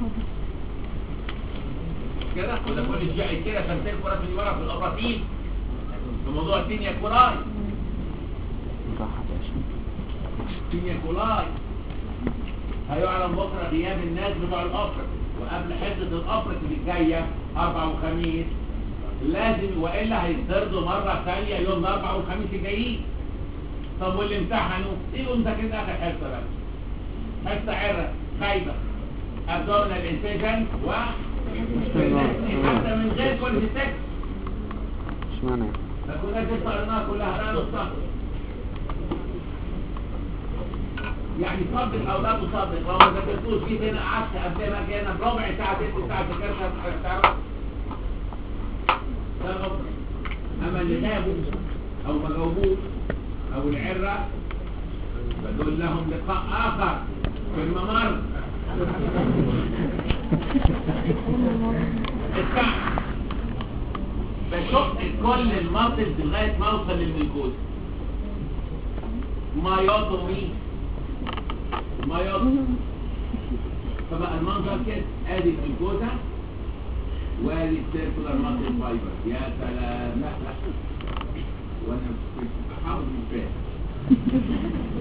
كده وده كل الجاي كده عشان تكبر في ورا في الابراطيل في موضوع التينيا كولاي صح يا باشا تينيا كولاي هيعلن بكره غياب الناس بتوع الافرق وقبل حصه الافرق اللي جايه اربع وخميس لازم والا هيطردوا مره ثانيه يوم الاربع والخميس الجايين طب واللي امتحنوا ايه انت كده اخر حصه بقى حصه عره خايبه ابدومينال انسيجن و حتى من غير كل التكست اشمعنى يعني؟ ما كناش لسه قريناها كلها قرانا نصها يعني صدق او لا تصدق لو ما ذاكرتوش جيت هنا قعدت قدامك هنا بربع ساعه ست ساعات ذاكرت هتعرف ده الأفضل اما اللي غابوا او ما جاوبوش او العره بدول لهم لقاء اخر في الممر اسمع بشق كل المصل لغايه ما اوصل للميكوز مايوتومي مايوتومي فبقى المنظر كده ادي الميكوزا وادي السيركولار ماسل فايبر يا سلام لا لا وانا مش حافظ مش فاهم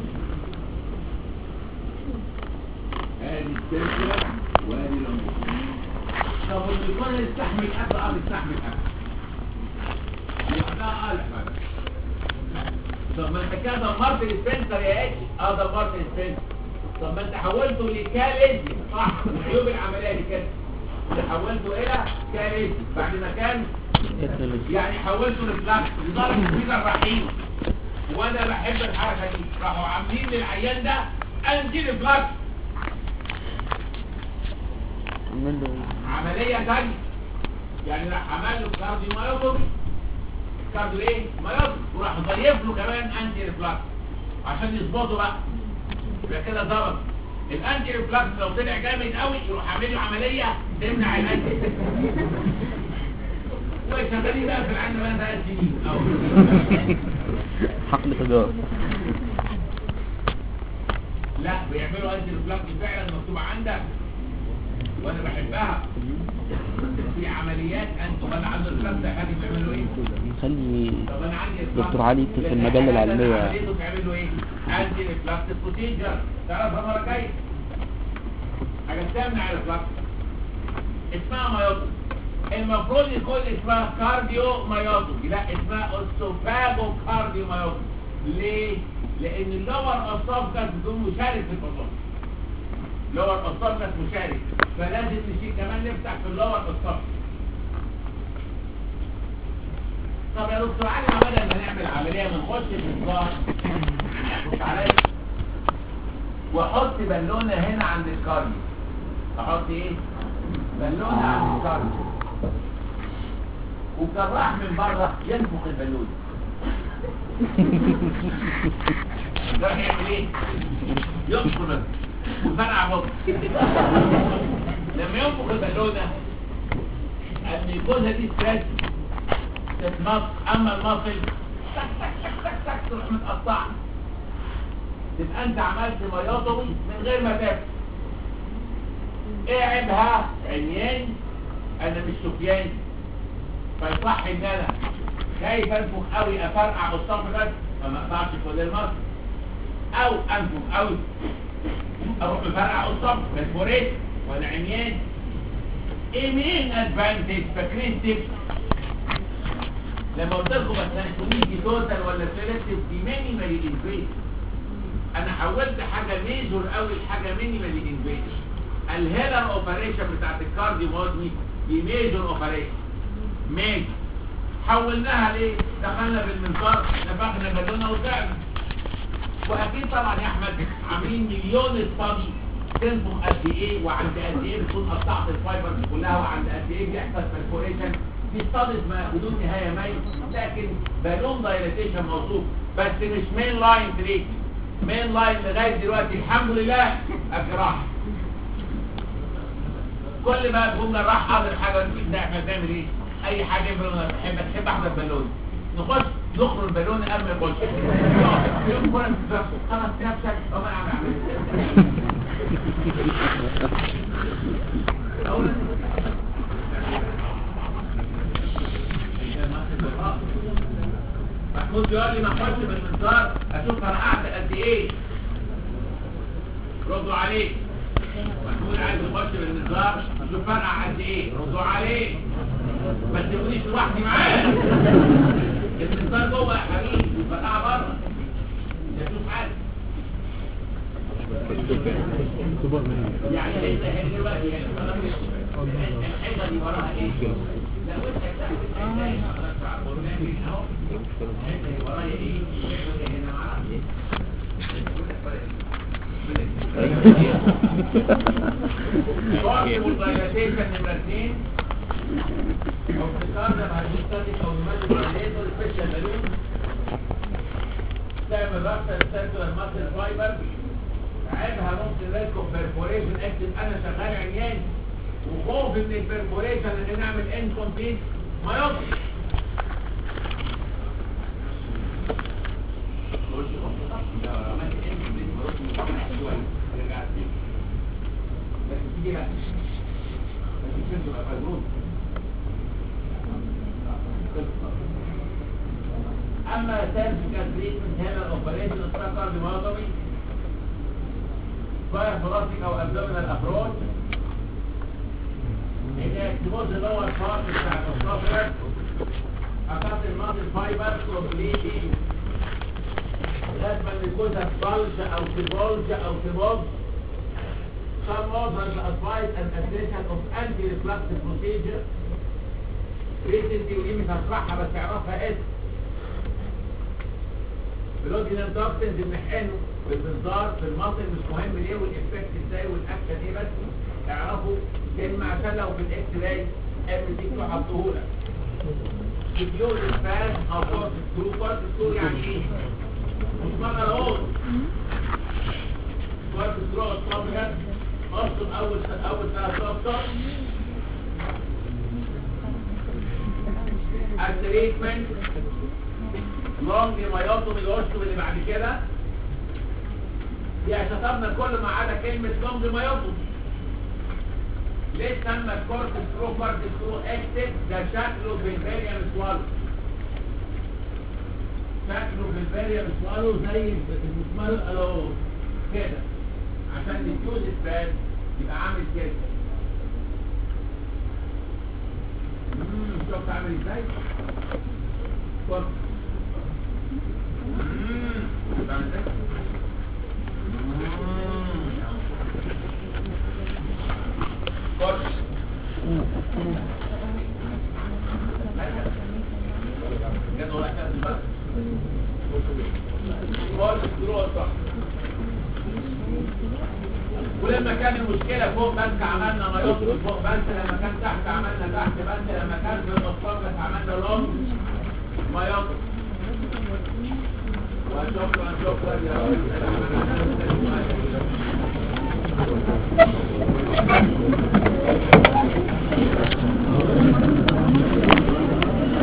ادي السيركولار وادي اللونجيتيود طب والميكوزا يستحمل اكل اه يستحمل اكل يبقى قالح بقى طب ما انت كده دمرت السبنسر يا اتش اه دمرت السبنسر طب ما انت حولته لكاليز صح من عيوب العمليه دي كده انت حولته الى كاليز بعد ما كان يعني حولته لفلاكس لدرجه في جراحين وانا بحب الحركه دي راحوا عاملين للعيان ده انتي ريفلاكس عمل له عمليه ثانيه يعني راح عمل له كارديو مايوتومي كارديو ايه مايوتومي وراح ضيف له كمان انتي ريفلاكس عشان يظبطه بقى يبقى كده ظبط الانتي ريفلاكس لو طلع جامد قوي يروح عامل له عمليه تمنع الانتي وشغالين بقى في العين بقى ثلاث سنين أو. حقل تجارة لا بيعملوا انتي ريفلاكس فعلا مكتوبه عندك وانا بحبها في عمليات انتوا وانا عند الريفلاكس ده حاجه بيعملوا ايه نخلي طب انا عندي دكتور علي يكتب في المجلة العلمية. عمليته بيعملوا ايه انتي ريفلاكس بروسيجر تعرفها مره جايه حاجه تمنع الريفلاكس اسمها مايوتومي المفروض يكون اسمها كارديو مايوتومي لا اسمها اوستوفاجو كارديو مايوتومي ليه لان اللور اسوفجاس بدون مشارك في البطن اللور اسوفجاس مشارك فلازم نشيل كمان نفتح في اللور اسوفجاس طب يا دكتور علي ما بدل ما نعمل عمليه ما نخش في الظهر نخش عليا واحط بالونه هنا عند الكارديو احط ايه بالونه عند الكارديو والجراح من بره ينفخ البالونه الجراح يعمل ايه ينفخ وفرع بطن لما ينفخ البالونه الميكوزا دي ستريس تتمط اما المصل تك تك تك تك تك تروح متقطعه تبقى انت عملت مياطمي من غير ما تاكل ايه عيبها عميان انا مش سفيان فيصح ان انا خايف انفخ قوي افرقع بالصف بس فما اقطعش كل المصل او انفخ قوي اروح مفرقع الصف بالفوريت ولا عميان ايه مين ادفانتج فاكرين تيبس لما قلت لكم بس هنسميه توتال ولا سيلكتيف دي مينيمالي انفيد انا حولت حاجه ميجور قوي لحاجه مينيمالي انفيد الهيلر اوبريشن بتاعت الكارديو مودني دي ميجور اوبريشن ميجور حولناها ليه دخلنا بالمنظار نفخنا بالونه وطعنا واكيد طبعا يا احمد عاملين مليون استادي تنفخ قد ايه وعند قد ايه بتكون قطعت الفايبر كلها وعند قد ايه بيحصل برفوريشن دي ستاديز ما بدون نهايه ميت لكن بالون دايليتيشن موصوف بس مش مين لاين تريك مين لاين لغايه دلوقتي الحمد لله اجراح كل ما تقوم راح حاضر حاجه نسيب ده احنا بنعمل ايه اي حاجه بالون تحب تحب احضر بالون نخش نخرج البالون قبل ما يخش يوم كنا خلاص نفسك وما اعمل محمود يقول لي ما اخش بالمنظار اشوف انا قعدت قد ايه ردوا عليه محمود عايز يخش بالمنظار اشوف فرقع قد ايه ردوا عليه ما تسيبونيش لوحدي معاه المنظار جوه يا حبيبي والفرقعه بره مش هشوف حاجه يعني انت هنا دلوقتي يعني الحيطه دي وراها ايه؟ لا وانت لا وانت خلاص عارفه اهو الحيطه دي وراها ايه؟ هنا معاها possible dilatation number 2 او تستخدم هيدروستاتيك او نماتيك دايليتور سبيشال بالون تعمل رابطه للسيركولار ماسل فايبر عيبها ممكن ريسك بيرفوريشن اكتب انا شغال عيان وخوف من البرفوريشن ان نعمل انكمبليت مايوبي تيجي بقى بس يمكن تبقى فايبروز اما سيرجيكال تريتمنت هنا الاوبريشن استقر بمعظمي فاير ثوراسيك او ابدومينال ابروش ان اكتبوز اللور بارت بتاع الاسطافر اخدت الماسل فايبر كومبليتلي لازم يكون بلج او تبولج او تبولج some authors advise an addition of anti-reflective procedure recently ودي مش هشرحها بس اعرفها اسم بلوتينال توكسنز بنحقنه بالمنظار في المصل مش مهم ليه والافكت ازاي والاكشن ايه بس اعرفوا كلمة عشان لو في الاكس راي ام سي كيو حطوهولك ديفيوز سبان او كورس ثرو كورس ثرو يعني ايه؟ مش مرة الاول كورس ثرو اصلا بجد اصلا اول اول ثلاث اقطار التريتمنت لونج مايوتوم الوشم اللي بعد كده دي شطبنا كل ما عدا كلمة لونج مايوتوم ليه سمى الكورت سكرو كورت سكرو اكتف ده شكله بالفيريم سوالو شكله بالفيريم سوالو زي المسمار الو كده عشان الديوز سبان يبقى عامل كده مم، شفت عامل ازاي؟ كورت مم، شفت عامل ازاي؟ كورت كده ولا كده بس كورت سكرو صح ولما كان المشكلة فوق بنك عملنا ما يطلب فوق بنك لما كان تحت عملنا تحت بنك لما كان في المصطلح عملنا لونج ما يطلب وشكرا شكرا يا رب ايه